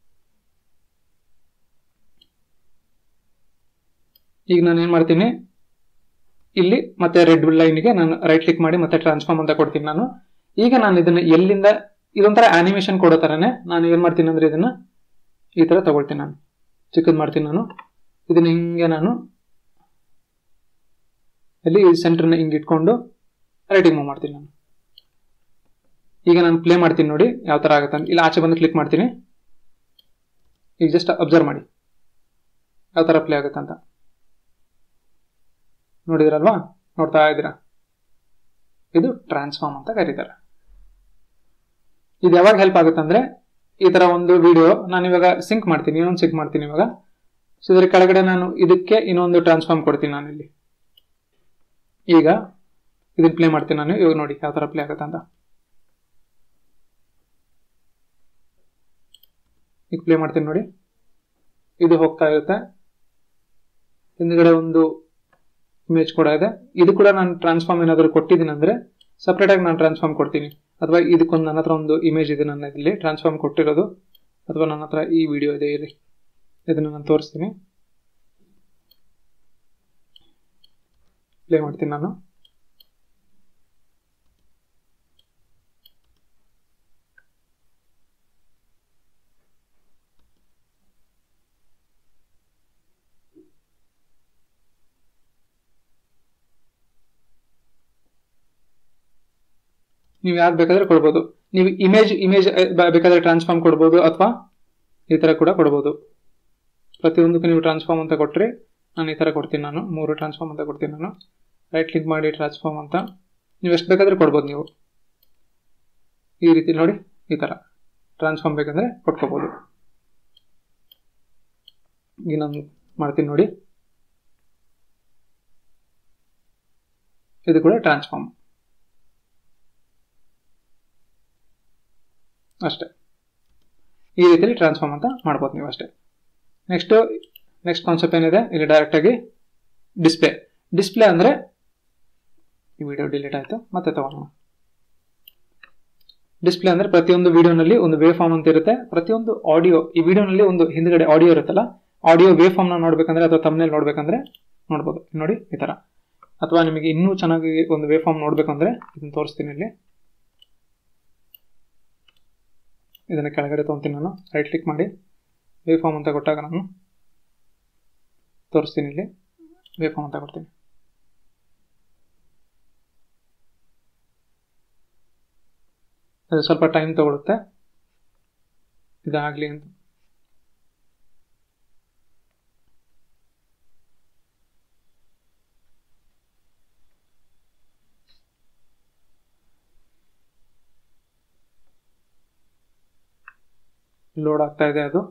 ಈಗ ನಾನು ಏನ್ ಮಾಡ್ತೀನಿ ಇಲ್ಲಿ ಮತ್ತೆ ರೆಡ್ ಲೈನ್ಗೆ ನಾನು ರೈಟ್ ಕ್ಲಿಕ್ ಮಾಡಿ ಮತ್ತೆ ಟ್ರಾನ್ಸ್ಫಾರ್ಮ್ ಅಂತ ಕೊಡ್ತೀನಿ ನಾನು ಈಗ ನಾನು ಇದನ್ನ ಎಲ್ಲಿಂದ ಇದೊಂಥರ ಆನಿಮೇಷನ್ ಕೊಡೋ ತರನೇ ನಾನು ಏನ್ ಮಾಡ್ತೀನಿ ಅಂದ್ರೆ ಇದನ್ನ ಈ ತರ ತಗೊಳ್ತೀನಿ ನಾನು ಚಿಕ್ಕದ್ ಮಾಡ್ತೀನಿ ನಾನು ಇದನ್ನ ಹಿಂಗೆ ನಾನು ಇಲ್ಲಿ ಸೆಂಟರ್ನ ಹಿಂಗೆ ಇಟ್ಕೊಂಡು ರೈಟಿಂಗ್ ಮೂವ್ ಮಾಡ್ತೀನಿ ನಾನು ಈಗ ನಾನು ಪ್ಲೇ ಮಾಡ್ತೀನಿ ನೋಡಿ ಯಾವ ತರ ಆಗುತ್ತೆ ಅಂತ ಇಲ್ಲಿ ಆಚೆ ಬಂದು ಕ್ಲಿಕ್ ಮಾಡ್ತೀನಿ ಈಗ ಜಸ್ಟ್ ಅಬ್ಸರ್ವ್ ಮಾಡಿ ಯಾವ ತರ ಪ್ಲೇ ಆಗುತ್ತೆ ಅಂತ ನೋಡಿದ್ರಲ್ವಾ ನೋಡ್ತಾ ಇದ್ದೀರಾ ಇದು ಟ್ರಾನ್ಸ್ಫಾರ್ಮ್ ಅಂತ ಕರೀತಾರೆ ಇದು ಯಾವಾಗ ಹೆಲ್ಪ್ ಆಗುತ್ತೆ ಅಂದ್ರೆ ಈ ತರ ಒಂದು ವಿಡಿಯೋ ನಾನು ಇವಾಗ ಸಿಂಕ್ ಮಾಡ್ತೀನಿ ಇನ್ನೊಂದು ಸಿಂಕ್ ಮಾಡ್ತೀನಿ ಇವಾಗ ಸೊ ಇದ್ರ ಕೆಳಗಡೆ ನಾನು ಇದಕ್ಕೆ ಇನ್ನೊಂದು ಟ್ರಾನ್ಸ್ಫಾರ್ಮ್ ಕೊಡ್ತೀನಿ ನಾನು ಇಲ್ಲಿ ಈಗ ಇದನ್ನ ಪ್ಲೇ ಮಾಡ್ತೀನಿ ನಾನು ಇವಾಗ ನೋಡಿ ಯಾವ ತರ ಪ್ಲೇ ಆಗುತ್ತೆ ಅಂತ ಈಗ ಪ್ಲೇ ಮಾಡ್ತೀನಿ ನೋಡಿ ಇದು ಹೋಗ್ತಾ ಇರುತ್ತೆ ಹಿಂದ್ಗಡೆ ಒಂದು ಇಮೇಜ್ ಕೂಡ ಇದೆ ಇದು ಕೂಡ ನಾನು ಟ್ರಾನ್ಸ್ಫಾರ್ಮ್ ಏನಾದರೂ ಕೊಟ್ಟಿದ್ದೀನಿ ಅಂದ್ರೆ ಸಪ್ರೇಟ್ ಆಗಿ ನಾನು ಟ್ರಾನ್ಸ್ಫಾರ್ಮ್ ಕೊಡ್ತೀನಿ ಅಥವಾ ಇದಕ್ಕೊಂದು ನನ್ನ ಹತ್ರ ಒಂದು ಇಮೇಜ್ ಇದೆ ನನ್ನ ಇಲ್ಲಿ ಟ್ರಾನ್ಸ್ಫಾರ್ಮ್ ಕೊಟ್ಟಿರೋದು ಅಥವಾ ನನ್ನ ಹತ್ರ ಈ ವಿಡಿಯೋ ಇದೆ ಇಲ್ಲಿ ಇದನ್ನು ನಾನು ತೋರಿಸ್ತೀನಿ ಪ್ಲೇ ಮಾಡ್ತೀನಿ ನಾನು ನೀವು ಯಾವ್ದು ಬೇಕಾದ್ರೆ ಕೊಡ್ಬೋದು ನೀವು ಇಮೇಜ್ ಇಮೇಜ್ ಬೇಕಾದ್ರೆ ಟ್ರಾನ್ಸ್ಫಾರ್ಮ್ ಕೊಡ್ಬೋದು ಅಥವಾ ಈ ತರ ಕೂಡ ಕೊಡ್ಬೋದು ಪ್ರತಿಯೊಂದಕ್ಕೂ ನೀವು ಟ್ರಾನ್ಸ್ಫಾರ್ಮ್ ಅಂತ ಕೊಟ್ಟರೆ ನಾನು ಈ ಥರ ಕೊಡ್ತೀನಿ ನಾನು ಮೂರು ಟ್ರಾನ್ಸ್ಫಾರ್ಮ್ ಅಂತ ಕೊಡ್ತೀನಿ ನಾನು ರೈಟ್ ಕ್ಲಿಕ್ ಮಾಡಿ ಟ್ರಾನ್ಸ್ಫಾರ್ಮ್ ಅಂತ ನೀವು ಎಷ್ಟು ಬೇಕಾದರೆ ಕೊಡ್ಬೋದು ನೀವು ಈ ರೀತಿ ನೋಡಿ ಈ ಥರ ಟ್ರಾನ್ಸ್ಫಾರ್ಮ್ ಬೇಕಂದರೆ ಕೊಟ್ಕೋಬೋದು ಇನ್ನೊಂದು ಮಾಡ್ತೀನಿ ನೋಡಿ ಇದು ಕೂಡ ಟ್ರಾನ್ಸ್ಫಾರ್ಮ್ ಅಷ್ಟೇ ಈ ರೀತಿಯಲ್ಲಿ ಟ್ರಾನ್ಸ್ಫಾರ್ಮ್ ಅಂತ ಮಾಡ್ಬೋದು ನೀವು ಅಷ್ಟೇ ನೆಕ್ಸ್ಟ್ ನೆಕ್ಸ್ಟ್ ಕಾನ್ಸೆಪ್ಟ್ ಏನಿದೆ ಇಲ್ಲಿ ಡೈರೆಕ್ಟಾಗಿ ಡಿಸ್ಪ್ಲೇ ಡಿಸ್ಪ್ಲೇ ಅಂದರೆ ಈ ವಿಡಿಯೋ ಡಿಲೀಟ್ ಆಯಿತು ಮತ್ತೆ ತಗೊಳ್ಳೋಣ ಡಿಸ್ಪ್ಲೇ ಅಂದರೆ ಪ್ರತಿಯೊಂದು ವಿಡಿಯೋನಲ್ಲಿ ಒಂದು ವೇವ್ ಫಾರ್ಮ್ ಅಂತ ಇರುತ್ತೆ ಪ್ರತಿಯೊಂದು ಆಡಿಯೋ ಈ ವಿಡಿಯೋನಲ್ಲಿ ಒಂದು ಹಿಂದ್ಗಡೆ ಆಡಿಯೋ ಇರುತ್ತಲ್ಲ ಆಡಿಯೋ ವೇವ್ ಫಾರ್ಮ್ನ ನೋಡ್ಬೇಕಂದ್ರೆ ಅಥವಾ ತಮ್ಮನೇಲಿ ನೋಡ್ಬೇಕಂದ್ರೆ ನೋಡ್ಬೋದು ನೋಡಿ ಈ ಥರ ಅಥವಾ ನಿಮಗೆ ಇನ್ನೂ ಚೆನ್ನಾಗಿ ಒಂದು ವೇವ್ ಫಾರ್ಮ್ ನೋಡ್ಬೇಕಂದ್ರೆ ಇದನ್ನು ತೋರಿಸ್ತೀನಿ ಇಲ್ಲಿ ಇದನ್ನು ಕೆಳಗಡೆ ತೊಗೊತೀನಿ ನಾನು ರೈಟ್ ಕ್ಲಿಕ್ ಮಾಡಿ ವೇವ್ ಫಾರ್ಮ್ ಅಂತ ಕೊಟ್ಟಾಗ ನಾನು ತೋರಿಸ್ತೀನಿ ಇಲ್ಲಿ ವೇವ್ ಫಾರ್ಮ್ ಅಂತ ಕೊಡ್ತೀನಿ ಅದು ಸ್ವಲ್ಪ ಟೈಮ್ ತಗೊಳುತ್ತೆ ಇದಾಗಲಿ ಅಂತ ಲೋಡ್ ಆಗ್ತಾ ಇದೆ ಅದು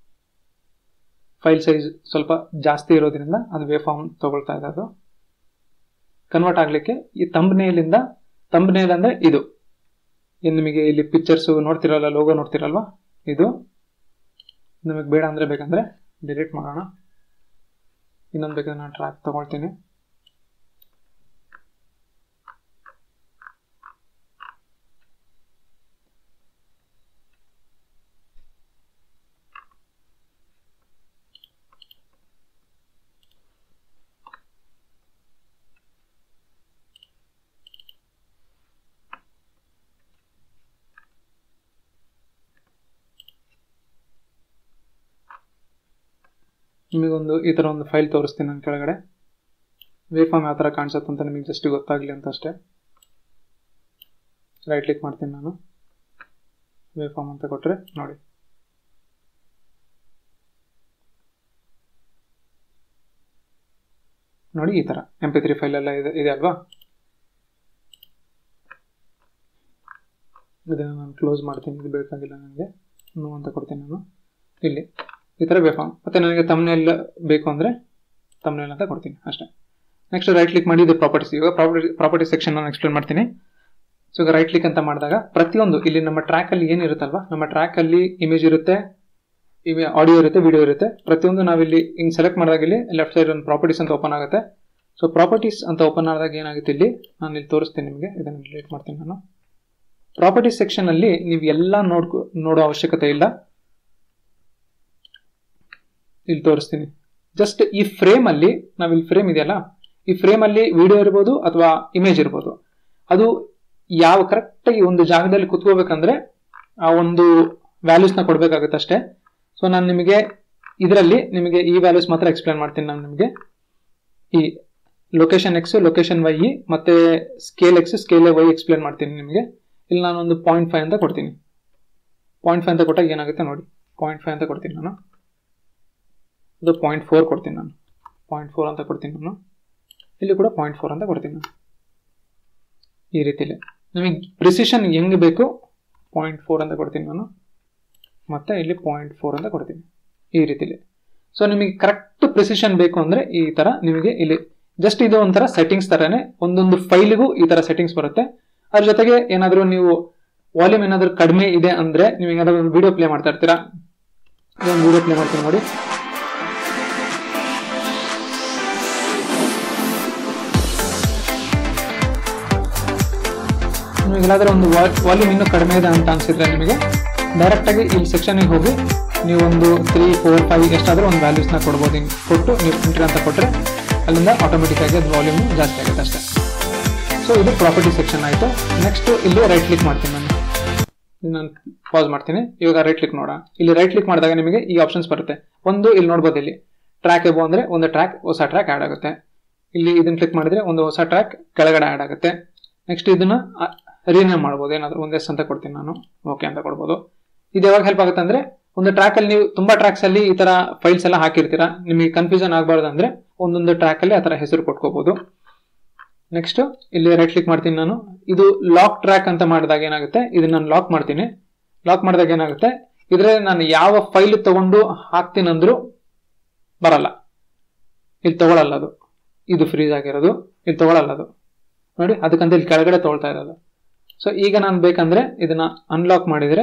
ಫೈಲ್ ಸೈಜ್ ಸ್ವಲ್ಪ ಜಾಸ್ತಿ ಇರೋದ್ರಿಂದ ಅದು ವೇ ಫಾರ್ಮ್ ತಗೊಳ್ತಾ ಇದೆ ಅದು ಕನ್ವರ್ಟ್ ಆಗಲಿಕ್ಕೆ ಈ ತಂಬ್ನೇಲಿಂದ ತಂಬ್ನೇಲ್ ಅಂದರೆ ಇದು ಏನು ನಿಮಗೆ ಇಲ್ಲಿ ಪಿಕ್ಚರ್ಸು ನೋಡ್ತಿರಲ್ಲ ಲೋಗೋ ನೋಡ್ತಿರಲ್ವಾ ಇದು ನಿಮಗೆ ಬೇಡ ಅಂದರೆ ಬೇಕಂದರೆ ಡಿಲೀಟ್ ಮಾಡೋಣ ಇನ್ನೊಂದು ಬೇಕಾದ್ರೆ ನಾನು ಟ್ರ್ಯಾಕ್ ತಗೊಳ್ತೀನಿ ನಿಮಗೊಂದು ಈ ಥರ ಒಂದು ಫೈಲ್ ತೋರಿಸ್ತೀನಿ ನಾನು ಕೆಳಗಡೆ ವೇವ್ ಫಾರ್ಮ್ ಯಾವ ಥರ ಕಾಣಿಸುತ್ತೆ ಅಂತ ನಿಮಗೆ ಜಸ್ಟ್ ಗೊತ್ತಾಗಲಿ ಅಂತ ಅಷ್ಟೇ ರೈಟ್ ಕ್ಲಿಕ್ ಮಾಡ್ತೀನಿ ನಾನು ವೇವ್ ಫಾರ್ಮ್ ಅಂತ ಕೊಟ್ಟರೆ ನೋಡಿ ನೋಡಿ ಈ ಥರ ಎಂ ಪಿ ತ್ರೀ ಫೈಲ್ ಎಲ್ಲ ಇದೆ ಇದೆ ಅಲ್ವಾ ಇದನ್ನು ನಾನು ಕ್ಲೋಸ್ ಮಾಡ್ತೀನಿ ಇದು ಬೇಕಾಗಿಲ್ಲ ನನಗೆ ನೋ ಅಂತ ಕೊಡ್ತೀನಿ ನಾನು ಇಲ್ಲಿ ಈ ಥರ ಬೇಕು ಮತ್ತು ನನಗೆ ತಮ್ಮನೆಲ್ಲ ಬೇಕು ಅಂದರೆ ತಮ್ಮನೇಲ್ ಅಂತ ಕೊಡ್ತೀನಿ ಅಷ್ಟೇ ನೆಕ್ಸ್ಟ್ ರೈಟ್ ಕ್ಲಿಕ್ ಮಾಡಿ ಇದು ಪ್ರಾಪರ್ಟೀಸ್ ಇವಾಗ ಪ್ರಾಪರ್ಟಿ ಪ್ರಾಪರ್ಟಿ ಸೆಕ್ಷನ್ ನಾನು ಎಕ್ಸ್ಪ್ಲೇನ್ ಮಾಡ್ತೀನಿ ಸೊ ಈಗ ರೈಟ್ ಕ್ಲಿಕ್ ಅಂತ ಮಾಡಿದಾಗ ಪ್ರತಿಯೊಂದು ಇಲ್ಲಿ ನಮ್ಮ ಟ್ರ್ಯಾಕಲ್ಲಿ ಏನಿರುತ್ತಲ್ವಾ ನಮ್ಮ ಟ್ರ್ಯಾಕಲ್ಲಿ ಇಮೇಜ್ ಇರುತ್ತೆ ಇವೆ ಆಡಿಯೋ ಇರುತ್ತೆ ವಿಡಿಯೋ ಇರುತ್ತೆ ಪ್ರತಿಯೊಂದು ನಾವಿಲ್ಲಿ ಹಿಂಗೆ ಸೆಲೆಕ್ಟ್ ಮಾಡಿದಾಗ ಇಲ್ಲಿ ಲೆಫ್ಟ್ ಸೈಡ್ ಒಂದು ಪ್ರಾಪರ್ಟೀಸ್ ಅಂತ ಓಪನ್ ಆಗುತ್ತೆ ಸೊ ಪ್ರಾಪರ್ಟೀಸ್ ಅಂತ ಓಪನ್ ಆದಾಗ ಏನಾಗುತ್ತೆ ಇಲ್ಲಿ ನಾನು ಇಲ್ಲಿ ತೋರಿಸ್ತೀನಿ ನಿಮಗೆ ಇದನ್ನು ಡಿಲೀಟ್ ಮಾಡ್ತೀನಿ ನಾನು ಪ್ರಾಪರ್ಟೀಸ್ ಸೆಕ್ಷನಲ್ಲಿ ನೀವು ಎಲ್ಲ ನೋಡ್ಕೊ ನೋಡೋ ಅವಶ್ಯಕತೆ ಇಲ್ಲ ಇಲ್ಲಿ ತೋರಿಸ್ತೀನಿ ಜಸ್ಟ್ ಈ ಫ್ರೇಮಲ್ಲಿ ನಾವು ಇಲ್ಲಿ ಫ್ರೇಮ್ ಇದೆಯಲ್ಲ ಈ ಫ್ರೇಮಲ್ಲಿ ವಿಡಿಯೋ ಇರ್ಬೋದು ಅಥವಾ ಇಮೇಜ್ ಇರ್ಬೋದು ಅದು ಯಾವ ಕರೆಕ್ಟಾಗಿ ಒಂದು ಜಾಗದಲ್ಲಿ ಕುತ್ಕೋಬೇಕಂದ್ರೆ ಆ ಒಂದು ವ್ಯಾಲ್ಯೂಸ್ನ ಕೊಡಬೇಕಾಗುತ್ತೆ ಅಷ್ಟೇ ಸೊ ನಾನು ನಿಮಗೆ ಇದರಲ್ಲಿ ನಿಮಗೆ ಈ ವ್ಯಾಲ್ಯೂಸ್ ಮಾತ್ರ ಎಕ್ಸ್ಪ್ಲೇನ್ ಮಾಡ್ತೀನಿ ನಾನು ನಿಮಗೆ ಈ ಲೊಕೇಶನ್ ಎಕ್ಸ್ ಲೊಕೇಶನ್ ವೈ ಮತ್ತೆ scale X scale Y explain ಮಾಡ್ತೀನಿ ನಿಮಗೆ ಇಲ್ಲಿ ನಾನು ಒಂದು ಪಾಯಿಂಟ್ ಫೈವ್ ಅಂತ ಕೊಡ್ತೀನಿ ಪಾಯಿಂಟ್ ಫೈವ್ ಅಂತ ಕೊಟ್ಟಾಗ ಏನಾಗುತ್ತೆ ನೋಡಿ ಪಾಯಿಂಟ್ ಫೈವ್ ಅಂತ ಕೊಡ್ತೀನಿ ನಾನು ಇದು ಪಾಯಿಂಟ್ ಫೋರ್ ಕೊಡ್ತೀನಿ ನಾನು ಪಾಯಿಂಟ್ ಫೋರ್ ಅಂತ ಕೊಡ್ತೀನಿ ನಾನು ಇಲ್ಲಿ ಕೂಡ ಪಾಯಿಂಟ್ ಫೋರ್ ಅಂತ ಕೊಡ್ತೀನಿ ನಾನು ಈ ರೀತಿಲಿ ನಿಮಗೆ ಪ್ರಿಸಿಷನ್ ಹೆಂಗೆ ಬೇಕು ಪಾಯಿಂಟ್ ಫೋರ್ ಅಂತ ಕೊಡ್ತೀನಿ ನಾನು ಮತ್ತೆ ಇಲ್ಲಿ ಪಾಯಿಂಟ್ ಫೋರ್ ಅಂತ ಕೊಡ್ತೀನಿ ಈ ರೀತಿಲಿ ಸೊ ನಿಮಗೆ ಕರೆಕ್ಟ್ ಪ್ರಿಸಿಷನ್ ಬೇಕು ಅಂದರೆ ಈ ಥರ ನಿಮಗೆ ಇಲ್ಲಿ ಜಸ್ಟ್ ಇದು ಒಂಥರ ಸೆಟ್ಟಿಂಗ್ಸ್ ಥರನೇ ಒಂದೊಂದು ಫೈಲ್ಗೂ ಈ ಥರ ಸೆಟ್ಟಿಂಗ್ಸ್ ಬರುತ್ತೆ ಅದ್ರ ಜೊತೆಗೆ ಏನಾದರೂ ನೀವು ವಾಲ್ಯೂಮ್ ಏನಾದರೂ ಕಡಿಮೆ ಇದೆ ಅಂದರೆ ನೀವು ಏನಾದರೂ ಒಂದು ವಿಡಿಯೋ ಪ್ಲೇ ಮಾಡ್ತಾ ಇರ್ತೀರಾ ಒಂದು ವಿಡಿಯೋ ಪ್ಲೇ ಮಾಡ್ತೀನಿ ನೋಡಿ ನಿಮಗೆ ಎಲ್ಲಾದರೂ ಒಂದು ವಾಲ್ಯೂಮ್ ಇನ್ನೂ ಕಡಿಮೆ ಇದೆ ಅಂತ ಅನ್ಸಿದ್ರೆ ನಿಮಗೆ ಡೈರೆಕ್ಟಾಗಿ ಇಲ್ಲಿ ಸೆಕ್ಷನಿಗೆ ಹೋಗಿ ನೀವು ಒಂದು ತ್ರೀ ಫೋರ್ ಫೈವ್ ಎಷ್ಟಾದರೂ ಒಂದು ವ್ಯಾಲ್ಯೂಸ್ನ ಕೊಡ್ಬೋದು ಹಿಂಗೆ ಕೊಟ್ಟು ನೀವು ಎಂಟ್ರಿ ಅಂತ ಕೊಟ್ಟರೆ ಅಲ್ಲಿಂದ ಆಟೋಮೆಟಿಕ್ ಆಗಿ ಅದು ವಾಲ್ಯೂಮು ಜಾಸ್ತಿ ಆಗುತ್ತೆ ಅಷ್ಟೇ ಸೊ ಇದು ಪ್ರಾಪರ್ಟಿ ಸೆಕ್ಷನ್ ಆಯಿತು ನೆಕ್ಸ್ಟ್ ಇಲ್ಲಿ ರೈಟ್ ಕ್ಲಿಕ್ ಮಾಡ್ತೀನಿ ನಾನು ನಾನು ಪಾಸ್ ಮಾಡ್ತೀನಿ ಇವಾಗ ರೈಟ್ ಕ್ಲಿಕ್ ನೋಡ ಇಲ್ಲಿ ರೈಟ್ ಕ್ಲಿಕ್ ಮಾಡಿದಾಗ ನಿಮಗೆ ಈ ಆಪ್ಷನ್ಸ್ ಬರುತ್ತೆ ಒಂದು ಇಲ್ಲಿ ನೋಡ್ಬೋದು ಇಲ್ಲಿ ಟ್ರ್ಯಾಕ್ ಎಬೋ ಅಂದರೆ ಒಂದು ಟ್ರ್ಯಾಕ್ ಹೊಸ ಟ್ರ್ಯಾಕ್ ಆ್ಯಡ್ ಆಗುತ್ತೆ ಇಲ್ಲಿ ಇದನ್ನು ಕ್ಲಿಕ್ ಮಾಡಿದ್ರೆ ಒಂದು ಹೊಸ ಟ್ರ್ಯಾಕ್ ಕೆಳಗಡೆ ಆ್ಯಡ್ ಆಗುತ್ತೆ ನೆಕ್ಸ್ಟ್ ಇದನ್ನ ರೀನೇಮ್ ಮಾಡ್ಬೋದು ಏನಾದರೂ ಒಂದು ಎಸ್ ಅಂತ ಕೊಡ್ತೀನಿ ನಾನು ಓಕೆ ಅಂತ ಕೊಡ್ಬೋದು ಇದು ಯಾವಾಗ ಹೆಲ್ಪ್ ಆಗುತ್ತೆ ಅಂದರೆ ಒಂದು ಟ್ರ್ಯಾಕ್ ಅಲ್ಲಿ ನೀವು ತುಂಬಾ ಟ್ರ್ಯಾಕ್ಸ್ ಅಲ್ಲಿ ಈ ತರ ಫೈಲ್ಸ್ ಎಲ್ಲ ಹಾಕಿರ್ತೀರಾ ನಿಮಗೆ ಕನ್ಫ್ಯೂಷನ್ ಆಗಬಾರ್ದು ಅಂದ್ರೆ ಒಂದೊಂದು ಟ್ರ್ಯಾಕ್ ಅಲ್ಲಿ ಆ ತರ ಹೆಸರು ಕೊಟ್ಕೋಬಹುದು ನೆಕ್ಸ್ಟ್ ಇಲ್ಲಿ ರೈಟ್ ಕ್ಲಿಕ್ ಮಾಡ್ತೀನಿ ನಾನು ಇದು ಲಾಕ್ ಟ್ರ್ಯಾಕ್ ಅಂತ ಮಾಡಿದಾಗ ಏನಾಗುತ್ತೆ ಇದನ್ನ ನಾನು ಲಾಕ್ ಮಾಡ್ತೀನಿ ಲಾಕ್ ಮಾಡಿದಾಗ ಏನಾಗುತ್ತೆ ಇದ್ರಲ್ಲಿ ನಾನು ಯಾವ ಫೈಲ್ ತಗೊಂಡು ಹಾಕ್ತೀನಂದ್ರು ಬರಲ್ಲ ಇಲ್ಲಿ ತಗೊಳಲ್ಲ ಅದು ಇದು ಫ್ರೀಸ್ ಆಗಿರೋದು ಇಲ್ಲಿ ತಗೊಳಲ್ಲ ಅದು ನೋಡಿ ಅದಕ್ಕಂತ ಇಲ್ಲಿ ಕೆಳಗಡೆ ತಗೊಳ್ತಾ ಇರೋದು ಸೊ ಈಗ ನಾನು ಬೇಕಂದ್ರೆ ಇದನ್ನ ಅನ್ಲಾಕ್ ಮಾಡಿದ್ರೆ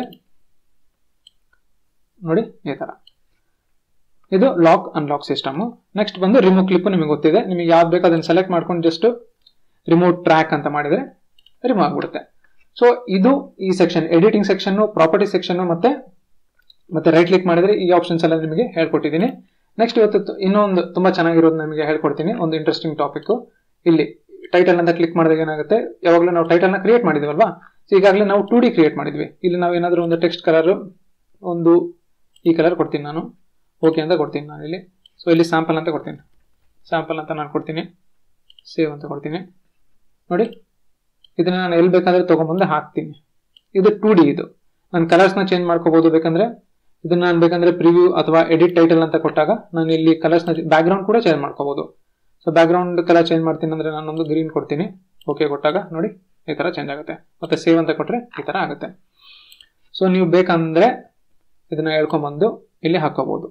ನೋಡಿ ಈ ತರ ಇದು ಲಾಕ್ ಅನ್ಲಾಕ್ ಸಿಸ್ಟಮ್ ನೆಕ್ಸ್ಟ್ ಬಂದು ರಿಮೂವ್ ಕ್ಲಿಪ್ ನಿಮಗೆ ಗೊತ್ತಿದೆ ನಿಮಗೆ ಯಾವ್ದು ಬೇಕು ಅದನ್ನ ಸೆಲೆಕ್ಟ್ ಮಾಡ್ಕೊಂಡು ಜಸ್ಟ್ ರಿಮೂವ್ ಟ್ರ್ಯಾಕ್ ಅಂತ ಮಾಡಿದ್ರೆ ರಿಮೂವ್ ಆಗ್ಬಿಡುತ್ತೆ ಸೊ ಇದು ಈ section editing section property section ಮತ್ತೆ ಮತ್ತೆ ರೈಟ್ ಕ್ಲಿಕ್ ಮಾಡಿದ್ರೆ ಈ ಆಪ್ಷನ್ಸ್ ಎಲ್ಲ ನಿಮಗೆ ಹೇಳ್ಕೊಟ್ಟಿದ್ದೀನಿ ನೆಕ್ಸ್ಟ್ ಇವತ್ತು ತು- ಇನ್ನೊಂದು ತುಂಬಾ ಚೆನ್ನಾಗಿರೋದು ನಿಮಗೆ ಹೇಳ್ಕೊಡ್ತೀನಿ ಒಂದು ಇಂಟ್ರೆಸ್ಟಿಂಗ್ ಟಾಪಿಕ್ ಇಲ್ಲಿ ಟೈಟಲ್ ಅಂತ ಕ್ಲಿಕ್ ಮಾಡಿದಾಗ ಏನಾಗುತ್ತೆ ಯಾವಾಗಲೂ ನಾವು ಟೈಟಲ್ ನ ಕ್ರಿಯೇಟ್ ಮಾಡಿದ್ವಲ್ವಾ ಸೊ ಈಗಾಗಲೇ ನಾವು ಟೂ ಡಿ ಕ್ರಿಯೇಟ್ ಮಾಡಿದ್ವಿ ಇಲ್ಲಿ ನಾವು ಏನಾದರೂ ಒಂದು ಟೆಕ್ಸ್ಟ್ ಕಲರ್ ಒಂದು ಈ ಕಲರ್ ಕೊಡ್ತೀನಿ ನಾನು ಓಕೆ ಅಂತ ಕೊಡ್ತೀನಿ ನಾನು ಇಲ್ಲಿ ಸೊ ಇಲ್ಲಿ ಸ್ಯಾಂಪಲ್ ಅಂತ ಕೊಡ್ತೀನಿ ಸ್ಯಾಂಪಲ್ ಅಂತ ನಾನು ಕೊಡ್ತೀನಿ ಸೇವ್ ಅಂತ ಕೊಡ್ತೀನಿ ನೋಡಿ ಇದನ್ನ ನಾನು ಎಲ್ಲಿ ಬೇಕಾದ್ರೆ ತಗೊಂಬಂದು ಹಾಕ್ತೀನಿ ಇದು ಟೂ ಡಿ ಇದು ನಾನು ಕಲರ್ಸ್ನ ಚೇಂಜ್ ಮಾಡ್ಕೋಬಹುದು ಬೇಕಂದ್ರೆ ಇದನ್ನ ನಾನು ಬೇಕಂದ್ರೆ ಪ್ರಿವ್ಯೂ ಅಥವಾ ಎಡಿಟ್ ಟೈಟಲ್ ಅಂತ ಕೊಟ್ಟಾಗ ನಾನು ಇಲ್ಲಿ ಕಲರ್ಸ್ನ ಬ್ಯಾಕ್ಗ್ರೌಂಡ್ ಕೂಡ ಚೇಂಜ್ ಮಾಡ್ಕೋಬಹುದು ಸೊ ಬ್ಯಾಕ್ಗ್ರೌಂಡ್ ಕಲರ್ ಚೇಂಜ್ ಮಾಡ್ತೀನಿ ಅಂದ್ರೆ ನಾನೊಂದು ಗ್ರೀನ್ ಕೊಡ್ತೀನಿ ಓಕೆ ಕೊಟ್ಟಾಗ ನೋಡಿ ಈ ತರ ಚೇಂಜ್ ಆಗುತ್ತೆ ಮತ್ತೆ ಸೇವ್ ಅಂತ ಕೊಟ್ರೆ ಈ ತರ ಆಗುತ್ತೆ ಸೊ ನೀವು ಬೇಕಂದ್ರೆ ಇದನ್ನ ಹೇಳ್ಕೊಂಬಂದು ಇಲ್ಲಿ ಹಾಕೋಬಹುದು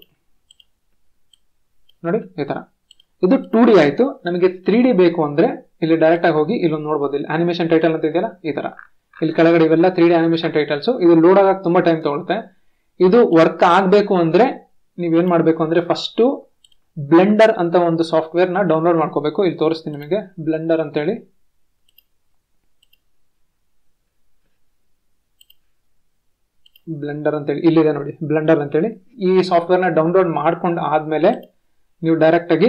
ನೋಡಿ ಈ ತರ ಇದು ಟೂ ಡಿ ಆಯ್ತು ನಮಗೆ ತ್ರೀ ಡಿ ಬೇಕು ಅಂದ್ರೆ ಇಲ್ಲಿ ಡೈರೆಕ್ಟ್ ಆಗಿ ಹೋಗಿ ಇಲ್ಲೊಂದು ನೋಡ್ಬೋದು ಇಲ್ಲಿ ಅನಿಮೇಷನ್ ಟೈಟಲ್ ಅಂತ ಇದೆಯಲ್ಲ ಈ ತರ ಇಲ್ಲಿ ಕೆಳಗಡೆ ಇವೆಲ್ಲ ತ್ರೀ ಡಿ ಅನಿಮೇಷನ್ ಟೈಟಲ್ಸ್ ಇದು ಲೋಡ್ ಆಗಕ್ಕೆ ತುಂಬಾ ಟೈಮ್ ತಗೊಳುತ್ತೆ ಇದು ವರ್ಕ್ ಆಗಬೇಕು ಅಂದ್ರೆ ನೀವೇನ್ ಮಾಡಬೇಕು ಅಂದ್ರೆ ಫಸ್ಟ್ ಬ್ಲೆಂಡರ್ ಅಂತ ಒಂದು ಸಾಫ್ಟ್ವೇರ್ ನ ಡೌನ್ಲೋಡ್ ಮಾಡ್ಕೋಬೇಕು ಇಲ್ಲಿ ತೋರಿಸ್ತೀನಿ ನಿಮಗೆ ಬ್ಲೆಂಡರ್ ಅಂತೇಳಿ ಬ್ಲೆಂಡರ್ ಅಂತೇಳಿ ಇಲ್ಲಿದೆ ನೋಡಿ ಬ್ಲೆಂಡರ್ ಅಂತೇಳಿ ಈ ಸಾಫ್ಟ್ವೇರ್ ನ ಡೌನ್ಲೋಡ್ ಮಾಡ್ಕೊಂಡು ಆದ್ಮೇಲೆ ನೀವು ಡೈರೆಕ್ಟ್ ಆಗಿ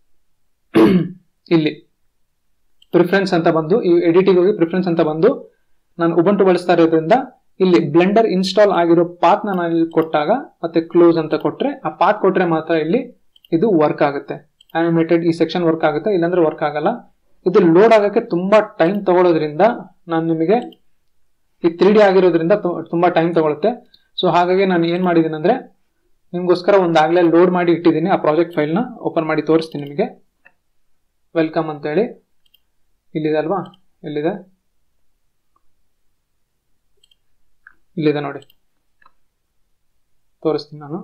ಇಲ್ಲಿ ಪ್ರಿಫರೆನ್ಸ್ ಅಂತ ಬಂದು ಈ ಎಡಿಟಿಂಗ್ ಹೋಗಿ ಪ್ರಿಫರೆನ್ಸ್ ಅಂತ ಬಂದು ನಾನು ಉಬಂಟು ಬಳಸ್ತಾ ಇರೋದ್ರಿಂದ ಇಲ್ಲಿ ಬ್ಲೆಂಡರ್ ಇನ್ಸ್ಟಾಲ್ ಆಗಿರೋ ಪಾತ್ ನಾನು ಇಲ್ಲಿ ಕೊಟ್ಟಾಗ ಮತ್ತೆ ಕ್ಲೋಸ್ ಅಂತ ಕೊಟ್ರೆ ಆ ಪಾತ್ ಕೊಟ್ರೆ ಮಾತ್ರ ಇಲ್ಲಿ ಇದು ವರ್ಕ್ ಆಗುತ್ತೆ ಆನಿಮೇಟೆಡ್ ಈ ಸೆಕ್ಷನ್ ವರ್ಕ್ ಆಗುತ್ತೆ ಇಲ್ಲಾಂದ್ರೆ ವರ್ಕ್ ಆಗಲ್ಲ ಇದು ಲೋಡ್ ಆಗಕ್ಕೆ ತುಂಬಾ ಟೈಮ್ ತಗೊಳ್ಳೋದ್ರಿಂದ ನಾನು ನಿಮಗೆ ಈ ತ್ರೀ ಡಿ ಆಗಿರೋದ್ರಿಂದ ತು- ತುಂಬಾ ಟೈಮ್ ತಗೊಳುತ್ತೆ ಸೊ ಹಾಗಾಗಿ ನಾನು ಏನ್ ಮಾಡಿದ್ದೀನಿ ಅಂದ್ರೆ ನಿಮ್ಗೋಸ್ಕರ ಒಂದಾಗ್ಲೇ ಲೋಡ್ ಮಾಡಿ ಇಟ್ಟಿದ್ದೀನಿ ಆ ಪ್ರಾಜೆಕ್ಟ್ ಫೈಲ್ನ ಓಪನ್ ಮಾಡಿ ತೋರಿಸ್ತೀನಿ ನಿಮಗೆ ವೆಲ್ಕಮ್ ಅಂತೇಳಿ ಇಲ್ಲಿದೆ ಅಲ್ವಾ ಇಲ್ಲಿದೆ ಇಲ್ಲಿದೆ ನೋಡಿ ತೋರಿಸ್ತೀನಿ ನಾನು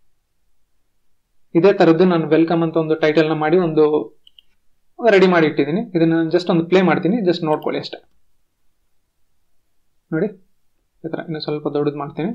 ಇದೇ ತರದ್ದು ನಾನು ವೆಲ್ಕಮ್ ಅಂತ ಒಂದು ಟೈಟಲ್ ನ ಮಾಡಿ ಒಂದು ರೆಡಿ ಮಾಡಿ ಇಟ್ಟಿದ್ದೀನಿ ಇದನ್ನ ನಾನು ಜಸ್ಟ್ ಒಂದು ಪ್ಲೇ ಮಾಡ್ತೀನಿ ಜಸ್ಟ್ ನೋಡ್ಕೊಳ್ಳಿ ಅಷ್ಟೇ ನೋಡಿ ಈ ತರ ಇನ್ನು ಸ್ವಲ್ಪ ದೊಡ್ಡದು ಮಾಡ್ತೀನಿ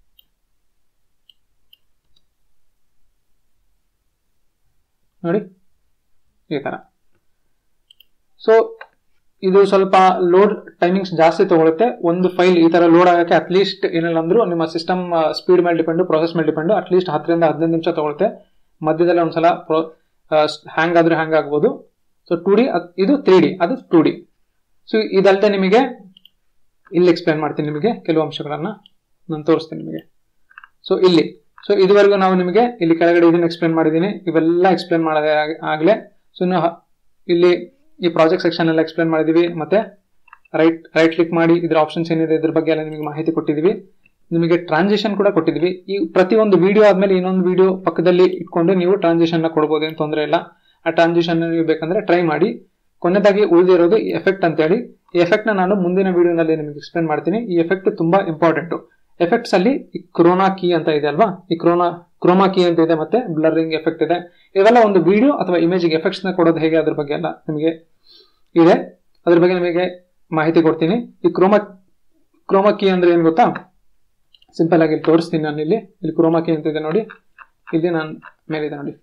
ನೋಡಿ ಈ ತರ ಸೊ ಇದು ಸ್ವಲ್ಪ ಲೋಡ್ ಟೈಮಿಂಗ್ಸ್ ಜಾಸ್ತಿ ತಗೊಳುತ್ತೆ ಒಂದು ಫೈಲ್ ಈ ತರ ಲೋಡ್ ಆಗಕ್ಕೆ ಅಟ್ಲೀಸ್ಟ್ ಏನಿಲ್ಲ ಅಂದ್ರೂ ನಿಮ್ಮ ಸಿಸ್ಟಮ್ ಸ್ಪೀಡ್ ಮೇಲೆ ಡಿಪೆಂಡು ಪ್ರೊಸೆಸ್ ಮೇಲೆ ಡಿಪೆಂಡು ಅಟ್ಲೀಸ್ಟ್ ಹತ್ತರಿಂದ ಹದಿನೈದು ನಿಮಿಷ ತಗೊಳುತ್ತೆ ಮಧ್ಯದಲ್ಲಿ ಒಂದ್ಸಲ ಹ್ಯಾಂಗ್ ಆದ್ರೆ ಹ್ಯಾಂಗ್ ಆಗ್ಬೋದು ಸೊ ಟೂ ಡಿ ಇದು ತ್ರೀ ಡಿ ಅದು ಟೂ ಡಿ ಸೊ ಇದಲ್ಲದೆ ನಿಮಗೆ ಇಲ್ಲಿ ಎಕ್ಸ್ಪ್ಲೇನ್ ಮಾಡ್ತೀನಿ ನಿಮಗೆ ಕೆಲವು ಅಂಶಗಳನ್ನ ನಾನು ತೋರಿಸ್ತೀನಿ ನಿಮಗೆ ಸೊ ಇಲ್ಲಿ ಸೊ ಇದುವರೆಗೂ ನಾವು ನಿಮಗೆ ಇಲ್ಲಿ ಕೆಳಗಡೆ ಇದನ್ನ ಎಕ್ಸ್ಪ್ಲೇನ್ ಮಾಡಿದ್ದೀನಿ ಇವೆಲ್ಲ ಎಕ್ಸ್ಪ್ಲೇನ್ ಮಾಡದೆ ಆಗ್- ಆಗ್ಲೇ ಸೊ ಇನ್ನು ಹ- ಇಲ್ಲಿ ಈ ಪ್ರಾಜೆಕ್ಟ್ ಸೆಕ್ಷನ್ ಎಲ್ಲ ಎಕ್ಸ್ಪ್ಲೇನ್ ಮಾಡಿದೀವಿ ಮತ್ತೆ ರೈಟ್ ರೈಟ್ ಕ್ಲಿಕ್ ಮಾಡಿ ಇದ್ರ ಆಪ್ಷನ್ಸ್ ಏನಿದೆ ಇದ್ರ ಬಗ್ಗೆ ಎಲ್ಲ ನಿಮಗೆ ಮಾಹಿತಿ ಕೊಟ್ಟಿದ್ದೀವಿ ನಿಮಗೆ ಟ್ರಾನ್ಸಿಷನ್ ಕೂಡ ಕೊಟ್ಟಿದ್ವಿ ಈ ಪ್ರತಿಯೊಂದು ವಿಡಿಯೋ ಆದ್ಮೇಲೆ ಇನ್ನೊಂದು ವಿಡಿಯೋ ಪಕ್ಕದಲ್ಲಿ ಇಟ್ಕೊಂಡು ನೀವು ಟ್ರಾನ್ಸಿಷನ್ ನ ಕೊಡ್ಬೋದು ಏನು ತೊಂದರೆ ಇಲ್ಲ ಆ ಟ್ರಾನ್ಸಿಷನ್ ನೀವು ಬೇಕಂದ್ರೆ ಟ್ರೈ ಮಾಡಿ ಕೊನೆಯದಾಗಿ ಉಳಿದಿರೋದು ಎಫೆಕ್ಟ್ ಅಂತ ಹೇಳಿ ಈ ಎಫೆಕ್ಟ್ ನ ನಾನು ಮುಂದಿನ ವಿಡಿಯೋನಲ್ಲಿ ನಿಮಗೆ ಎಕ್ಸ್ಪ್ಲೇನ್ ಮಾಡ್ತೀನಿ ಈ ಎಫೆಕ್ಟ್ ತುಂಬಾ ಇಂಪಾರ್ಟೆಂಟ್ ಎಫೆಕ್ಟ್ಸ್ ಅಲ್ಲಿ ಈ ಕ್ರೋನಾ ಕೀ ಅಂತ ಇದೆ ಅಲ್ವಾ ಈ ಕ್ರೋನಾ ಕ್ರೋಮಾ ಕೀ ಅಂತ ಇದೆ ಮತ್ತೆ ಬ್ಲರಿಂಗ್ ಎಫೆಕ್ಟ್ ಇದೆ ಇವೆಲ್ಲ ಒಂದು ವಿಡಿಯೋ ಅಥವಾ ಇಮೇಜ್ಗೆ ಎಫೆಕ್ಟ್ಸ್ ನ ಕೊಡೋದು ಹೇಗೆ ಅದ್ರ ಬಗ್ಗೆ ಎಲ್ಲ ನಿಮಗೆ ಇದೆ ಅದ್ರ ಬಗ್ಗೆ ನಿಮಗೆ ಮಾಹಿತಿ ಕೊಡ್ತೀನಿ ಈ ಕ್ರೋಮಾ ಕ್ರೋಮಾ ಕೀ ಅಂದ್ರೆ ಏನ್ ಗೊತ್ತಾ ಸಿಂಪಲ್ ಆಗಿ ಇಲ್ಲಿ ತೋರಿಸ್ತೀನಿ ನಾನು ಇಲ್ಲಿ ಇಲ್ಲಿ ಕ್ರೋಮಾ ಕೀ ಅಂತ ಇದೆ ನೋಡಿ ಇಲ್ಲಿ ನಾನು ಮೇಲಿದೆ ನೋಡಿ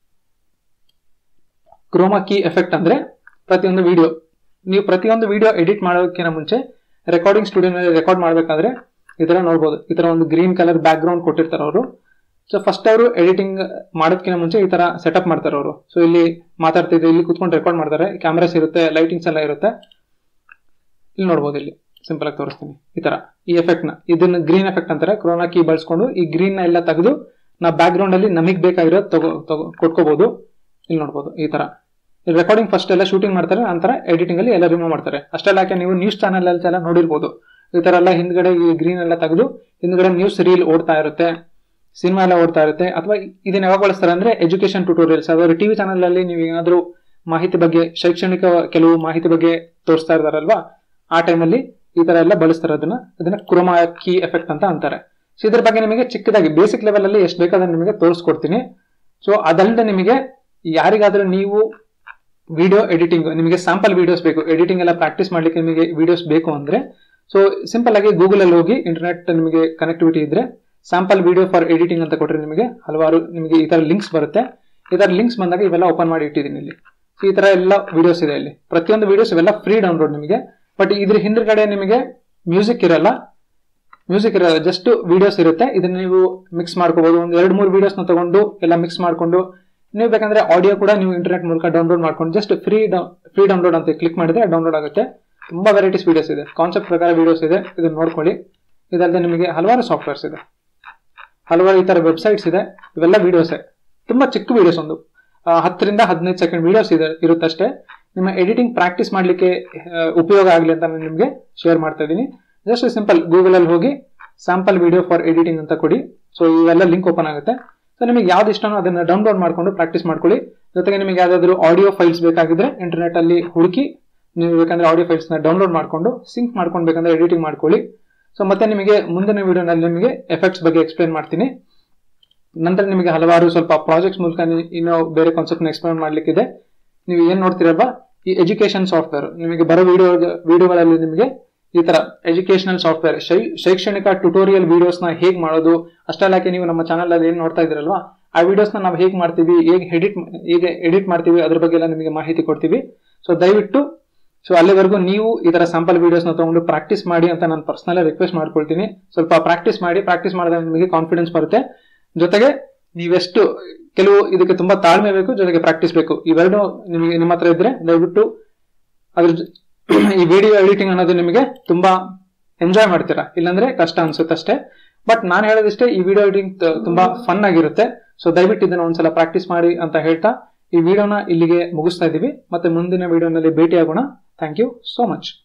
ಕ್ರೋಮಾ ಕೀ ಎಫೆಕ್ಟ್ ಅಂದ್ರೆ ಪ್ರತಿಯೊಂದು ವಿಡಿಯೋ ನೀವು ಪ್ರತಿಯೊಂದು ವಿಡಿಯೋ ಎಡಿಟ್ ಮಾಡೋದಕ್ಕಿಂತ ಮುಂಚೆ ರೆಕಾರ್ಡಿಂಗ್ ಸ್ಟುಡಿಯೋನಲ್ಲಿ ರೆಕಾರ್ಡ್ ಮಾಡಬೇಕಾದ್ರೆ ಈ ತರ ನೋಡ್ಬೋದು ಈ ತರ ಒಂದು ಗ್ರೀನ್ ಕಲರ್ ಬ್ಯಾಕ್ ಗ್ರೌಂಡ್ ಕೊಟ್ಟಿರ್ತಾರೆ ಅವರು ಸೊ ಫಸ್ಟ್ ಅವರು ಎಡಿಟಿಂಗ್ ಮಾಡೋದಕ್ಕಿಂತ ಮುಂಚೆ ಈ ತರ ಸೆಟಪ್ ಮಾಡ್ತಾರೆ ಅವರು ಸೊ ಇಲ್ಲಿ ಮಾತಾಡ್ತಿದ್ರೆ ಇಲ್ಲಿ ಕುತ್ಕೊಂಡು ರೆಕಾರ್ಡ್ ಮಾಡ್ತಾರೆ ಕ್ಯಾಮ್ರಾಸ್ ಇರುತ್ತೆ ಲೈಟಿಂಗ್ಸ್ ಎಲ್ಲ ಇರುತ್ತೆ ಇಲ್ಲಿ ನೋಡ್ಬೋದು ಇಲ್ಲಿ ಸಿಂಪಲ್ ಆಗಿ ತೋರಿಸ್ತೀನಿ ಈ ತರ ಈ ಎಫೆಕ್ಟ್ ನ ಇದನ್ನ ಗ್ರೀನ್ ಎಫೆಕ್ಟ್ ಅಂತಾರೆ ಕ್ರೋನಾ ಕೀ ಬಳಸ್ಕೊಂಡು ಈ ಗ್ರೀನ್ ನ ಎಲ್ಲ ತೆಗೆದು ನಾವು ಬ್ಯಾಕ್ ಗ್ರೌಂಡ್ ಅಲ್ಲಿ ನಮಗೆ ಬೇಕಾಗಿರೋದು ತಗೋ ತಗೋ ಕೊಟ್ಕೋಬಹುದು ಇಲ್ಲಿ ನೋಡ್ಬೋದು ಈ ತರ ರೆಕಾರ್ಡಿಂಗ್ ಫಸ್ಟ್ ಎಲ್ಲ ಶೂಟಿಂಗ್ ಮಾಡ್ತಾರೆ ನಂತರ ಎಡಿಟಿಂಗ್ ಅಲ್ಲಿ ಎಲ್ಲ ರಿಮೂವ್ ಮಾಡ್ತಾರೆ ಅಷ್ಟೆಲ್ಲ ಯಾಕೆ ನೀವು ನ್ಯೂಸ್ ಚಾನಲ್ ಅಲ್ಲಿ ಎಲ್ಲ ನೋಡಿರ್ಬೋದು ಈ ತರ ಎಲ್ಲ ಹಿಂದ್ಗಡೆ ಈ ಗ್ರೀನ್ ಎಲ್ಲ ತೆಗೆದು ಹಿಂದ್ಗಡೆ ನ್ಯೂಸ್ ರೀಲ್ ಓಡ್ತಾ ಇರುತ್ತೆ ಸಿನಿಮಾ ಎಲ್ಲ ಓಡ್ತಾ ಇರುತ್ತೆ ಅಥವಾ ಇದನ್ನ ಯಾವಾಗ ಬಳಸ್ತಾರೆ ಅಂದ್ರೆ ಎಜುಕೇಶನ್ ಟ್ಯೂಟೋರಿಯಲ್ಸ್ ಅதாவது ಟಿವಿ ಚಾನಲ್ ಅಲ್ಲಿ ನೀವು ಏನಾದ್ರೂ ಮಾಹಿತಿ ಬಗ್ಗೆ ಶೈಕ್ಷಣಿಕ ಕೆಲವು ಮಾಹಿತಿ ಬಗ್ಗೆ ತೋರಿಸ್ತಾ ಇದಾರಲ್ವಾ ಆ ಟೈಮಲ್ಲಿ ಈ ತರ ಎಲ್ಲ ಬಳಸ್ತಾರೆ ಅದನ್ನ ಅದನ್ನ ಕ್ರೋಮಾ ಕೀ ಎಫೆಕ್ಟ್ ಅಂತ ಅಂತಾರೆ ಸೊ ಇದ್ರ ಬಗ್ಗೆ ನಿಮಗೆ ಚಿಕ್ಕದಾಗಿ ಬೇಸಿಕ್ ಲೆವೆಲ್ ಅಲ್ಲಿ ಎಷ್ಟು ಬೇಕಾದ್ರೆ ನಿಮಗೆ ತೋರಿಸ್ಕೊಡ್ತೀನಿ ಸೊ ಅದಲ್ಲದೆ ನಿಮಗೆ ಯಾರಿಗಾದ್ರೂ ನೀವು ವಿಡಿಯೋ ಎಡಿಟಿಂಗ್ ನಿಮಗೆ ಸ್ಯಾಂಪಲ್ ವಿಡಿಯೋಸ್ ಬೇಕು ಎಡಿಟಿಂಗ್ ಎಲ್ಲ ಪ್ರಾಕ್ಟೀಸ್ ಮಾಡ್ಲಿಕ್ಕೆ ನಿಮಗೆ ವಿಡಿಯೋಸ್ ಬೇಕು ಅಂದ್ರೆ ಸೊ ಸಿಂಪಲ್ ಆಗಿ ಗೂಗಲ್ ಅಲ್ಲಿ ಹೋಗಿ ಇಂಟರ್ನೆಟ್ ನಿಮಗೆ ಕನೆಕ್ಟಿವಿಟಿ ಇದ್ರೆ ಸ್ಯಾಂಪಲ್ ವಿಡಿಯೋ ಫಾರ್ ಎಡಿಟಿಂಗ್ ಅಂತ ಕೊಟ್ಟರೆ ನಿಮಗೆ ಹಲವಾರು ನಿಮಗೆ ಈ ತರ ಲಿಂಕ್ಸ್ ಬರುತ್ತೆ ಈ ತರ ಲಿಂಕ್ಸ್ ಬಂದಾಗ ಇವೆಲ್ಲ ಓಪನ್ ಮಾಡಿ ಇಟ್ಟಿದ್ದೀನಿ ಇಲ್ಲಿ ಸೊ ಈ ತರ ಎಲ್ಲ ವಿಡಿಯೋಸ್ ಇದೆ ಇಲ್ಲಿ ಪ್ರತಿಯೊಂದು ವಿಡಿಯೋಸ್ ಇವೆಲ್ಲ ಫ್ರೀ ಡೌನ್ಲೋಡ್ ನಿಮಗೆ ಬಟ್ ಇದ್ರ ಹಿಂದ್ಗಡೆ ನಿಮಗೆ ಮ್ಯೂಸಿಕ್ ಇರಲ್ಲ ಮ್ಯೂಸಿಕ್ ಇರಲ್ಲ ಜಸ್ಟ್ ವಿಡಿಯೋಸ್ ಇರುತ್ತೆ ಇದನ್ನ ನೀವು ಮಿಕ್ಸ್ ಮಾಡ್ಕೋಬಹುದು ಒಂದು ಎರಡು ಮೂರು ವಿಡಿಯೋಸ್ನ ತಗೊಂಡು ಎಲ್ಲ ಮಿಕ್ಸ್ ಮಾಡ್ಕೊಂಡು ನೀವು ಬೇಕಂದ್ರೆ ಆಡಿಯೋ ಕೂಡ ನೀವು ಇಂಟರ್ನೆಟ್ ಮೂಲಕ ಡೌನ್ಲೋಡ್ ಮಾಡ್ಕೊಂಡು ಜಸ್ಟ್ ಫ್ರೀ ಫ್ರೀ ಡೌನ್ಲೋಡ್ ಅಂತ ಕ್ಲಿಕ್ ಮಾಡಿದ್ರೆ ಡೌನ್ಲೋಡ್ ಆಗುತ್ತೆ ತುಂಬಾ ವೆರೈಟೀಸ್ ವಿಡಿಯೋಸ್ ಇದೆ ಕಾನ್ಸೆಪ್ಟ್ ಪ್ರಕಾರ ವಿಡಿಯೋಸ್ ಇದೆ ಇದನ್ನ ನೋಡ್ಕೊಳ್ಳಿ ಇದಲ್ಲದೆ ನಿಮಗೆ ಹಲವಾರು ಸಾಫ್ಟ್ವೇರ್ಸ್ ಇದೆ ಹಲವಾರು ಈ ತರ ವೆಬ್ಸೈಟ್ಸ್ ಇದೆ ಇವೆಲ್ಲ ವಿಡಿಯೋಸ್ ತುಂಬಾ ಚಿಕ್ಕ ವಿಡಿಯೋಸ್ ಒಂದು ಆ, ಹತ್ತರಿಂದ ಹದಿನೈದು ಸೆಕೆಂಡ್ ವಿಡಿಯೋಸ್ ಇದೆ ಇರುತ್ತಷ್ಟೇ ನಿಮ್ಮ ಎಡಿಟಿಂಗ್ ಪ್ರಾಕ್ಟೀಸ್ ಮಾಡ್ಲಿಕ್ಕೆ ಆ, ಉಪಯೋಗ ಆಗಲಿ ಅಂತ ನಾನು ನಿಮಗೆ ಶೇರ್ ಮಾಡ್ತಾ ಇದ್ದೀನಿ ಜಸ್ಟ್ ಸಿಂಪಲ್ ಗೂಗಲ್ ಅಲ್ಲಿ ಹೋಗಿ ಸ್ಯಾಂಪಲ್ ವಿಡಿಯೋ ಫಾರ್ ಎಡಿಟಿಂಗ್ ಅಂತ ಕೊಡಿ ಸೊ ಇವೆಲ್ಲ ಲಿಂಕ್ ಓಪನ್ ಆಗುತ್ತೆ ಸೊ ನಿಮಗೆ ಯಾವ್ದು ಇಷ್ಟನೋ ಅದನ್ನ ಡೌನ್ಲೋಡ್ ಮಾಡ್ಕೊಂಡು ಪ್ರಾಕ್ಟೀಸ್ ಮಾಡ್ಕೊಳ್ಳಿ ಜೊತೆಗೆ ನಿಮಗೆ ಯಾವ್ದಾದ್ರು ಆಡಿಯೋ ಫೈಲ್ಸ್ ಬೇಕಾಗಿದ್ರೆ ಇಂಟರ್ನೆಟ್ ಅಲ್ಲಿ ಹುಡುಕಿ ನೀವು ಬೇಕಂದ್ರೆ ಆಡಿಯೋ ಫೈಲ್ಸ್ ನ ಡೌನ್ಲೋಡ್ ಮಾಡ್ಕೊಂಡು ಸಿಂಕ್ ಮಾಡ್ಕೊಂಡು ಬೇಕಂದ್ರೆ ಎಡಿಟಿಂಗ್ ಮಾಡ್ಕೊಳ್ಳಿ ಸೊ ಮತ್ತೆ ನಿಮಗೆ ಮುಂದಿನ ವಿಡಿಯೋನಲ್ಲಿ ನಿಮಗೆ ಎಫೆಕ್ಟ್ಸ್ ಬಗ್ಗೆ ಎಕ್ಸ್ಪ್ಲೇನ್ ಮಾಡ್ತೀನಿ ನಂತರ ನಿಮಗೆ ಹಲವಾರು ಸ್ವಲ್ಪ ಪ್ರಾಜೆಕ್ಟ್ಸ್ ಮೂಲಕ ನೀವು ಇನ್ನೂ ಬೇರೆ ಕಾನ್ಸೆಪ್ಟ್ ಎಕ್ಸ್ಪ್ಲೇನ್ ಮಾಡ್ಲಿಕ್ಕಿದೆ ನೀವು ಏನ್ ನೋಡ್ತೀರಲ್ವಾ ಈ ಎಜುಕೇಶನ್ ಸಾಫ್ಟ್ವೇರ್ ನಿಮಗೆ ಬರೋ ವಿಡಿಯೋ ವಿಡಿಯೋಗಳಲ್ಲಿ ನಿಮಗೆ ಈ ತರ ಎಜುಕೇಶನಲ್ ಸಾಫ್ಟ್ವೇರ್ ಶೈಕ್ಷಣಿಕ ಟ್ಯುಟೋರಿಯಲ್ ವಿಡಿಯೋಸ್ ನ ಹೇಗ್ ಮಾಡೋದು ಅಷ್ಟಲ್ಲಾಕೆ ನೀವು ನಮ್ಮ ಚಾನಲ್ ಅಲ್ಲಿ ಏನ್ ನೋಡ್ತಾ ಇದ್ದೀರಲ್ವಾ ಆ ವಿಡಿಯೋಸ್ ನ ನಾವು ಹೇಗ್ ಮಾಡ್ತೀವಿ ಹೇಗೆ ಎಡಿಟ್ ಹೇಗೆ ಎಡಿಟ್ ಮಾಡ್ತೀವಿ ಅದ್ರ ಬಗ್ಗೆ ಎಲ್ಲ ನಿಮಗೆ ಮಾಹಿತಿ ಕೊಡ್ತೀವಿ ಸೊ ದಯವಿಟ್ಟು ಸೊ ಅಲ್ಲಿವರೆಗೂ ನೀವು ಈ ತರ ಸ್ಯಾಂಪಲ್ ವಿಡಿಯೋಸ್ ನ ತಗೊಂಡು ಪ್ರಾಕ್ಟೀಸ್ ಮಾಡಿ ಅಂತ ನಾನು ಪರ್ಸನಲ್ ರಿಕ್ವೆಸ್ಟ್ ಮಾಡ್ಕೊಳ್ತೀನಿ ಸ್ವಲ್ಪ ಪ್ರಾಕ್ಟೀಸ್ ಮಾಡಿ ಪ್ರಾಕ್ಟೀಸ್ ಮಾಡಿದಾಗ ನಿಮಗೆ ಕಾನ್ಫಿಡೆನ್ಸ್ ಬರುತ್ತೆ ಜೊತೆಗೆ ನೀವೆಷ್ಟು ಕೆಲವು ಇದಕ್ಕೆ ತುಂಬಾ ತಾಳ್ಮೆ ಬೇಕು ಜೊತೆಗೆ ಪ್ರಾಕ್ಟೀಸ್ ಬೇಕು ಇವೆರಡು ನಿಮಗೆ ನಿಮ್ಮ ಹತ್ರ ಇದ್ರೆ ದಯವಿಟ್ಟು ಅದ್ರ ಜೊ- ಈ ವಿಡಿಯೋ ಎಡಿಟಿಂಗ್ ಅನ್ನೋದು ನಿಮಗೆ ತುಂಬಾ ಎಂಜಾಯ್ ಮಾಡ್ತೀರಾ ಇಲ್ಲಾಂದ್ರೆ ಕಷ್ಟ ಅನ್ಸುತ್ತೆ ಅಷ್ಟೇ ಬಟ್ ನಾನು ಹೇಳೋದಿಷ್ಟೇ ಈ ವಿಡಿಯೋ ಎಡಿಟಿಂಗ್ ತುಂಬಾ ಫನ್ ಆಗಿರುತ್ತೆ ಸೊ ದಯವಿಟ್ಟು ಇದನ್ನ ಒಂದ್ಸಲ ಪ್ರಾಕ್ಟೀಸ್ ಮಾಡಿ ಅಂತ ಹೇಳ್ತಾ ಈ ವಿಡಿಯೋನ ಇಲ್ಲಿಗೆ ಮುಗಿಸ್ತಾ ಇದೀವಿ ಮತ್ತೆ ಮುಂದಿನ ವಿಡಿಯೋನಲ್ಲಿ ಭೇಟಿ ಆಗೋಣ ಥ್ಯಾಂಕ್ ಯು ಸೋ ಮಚ್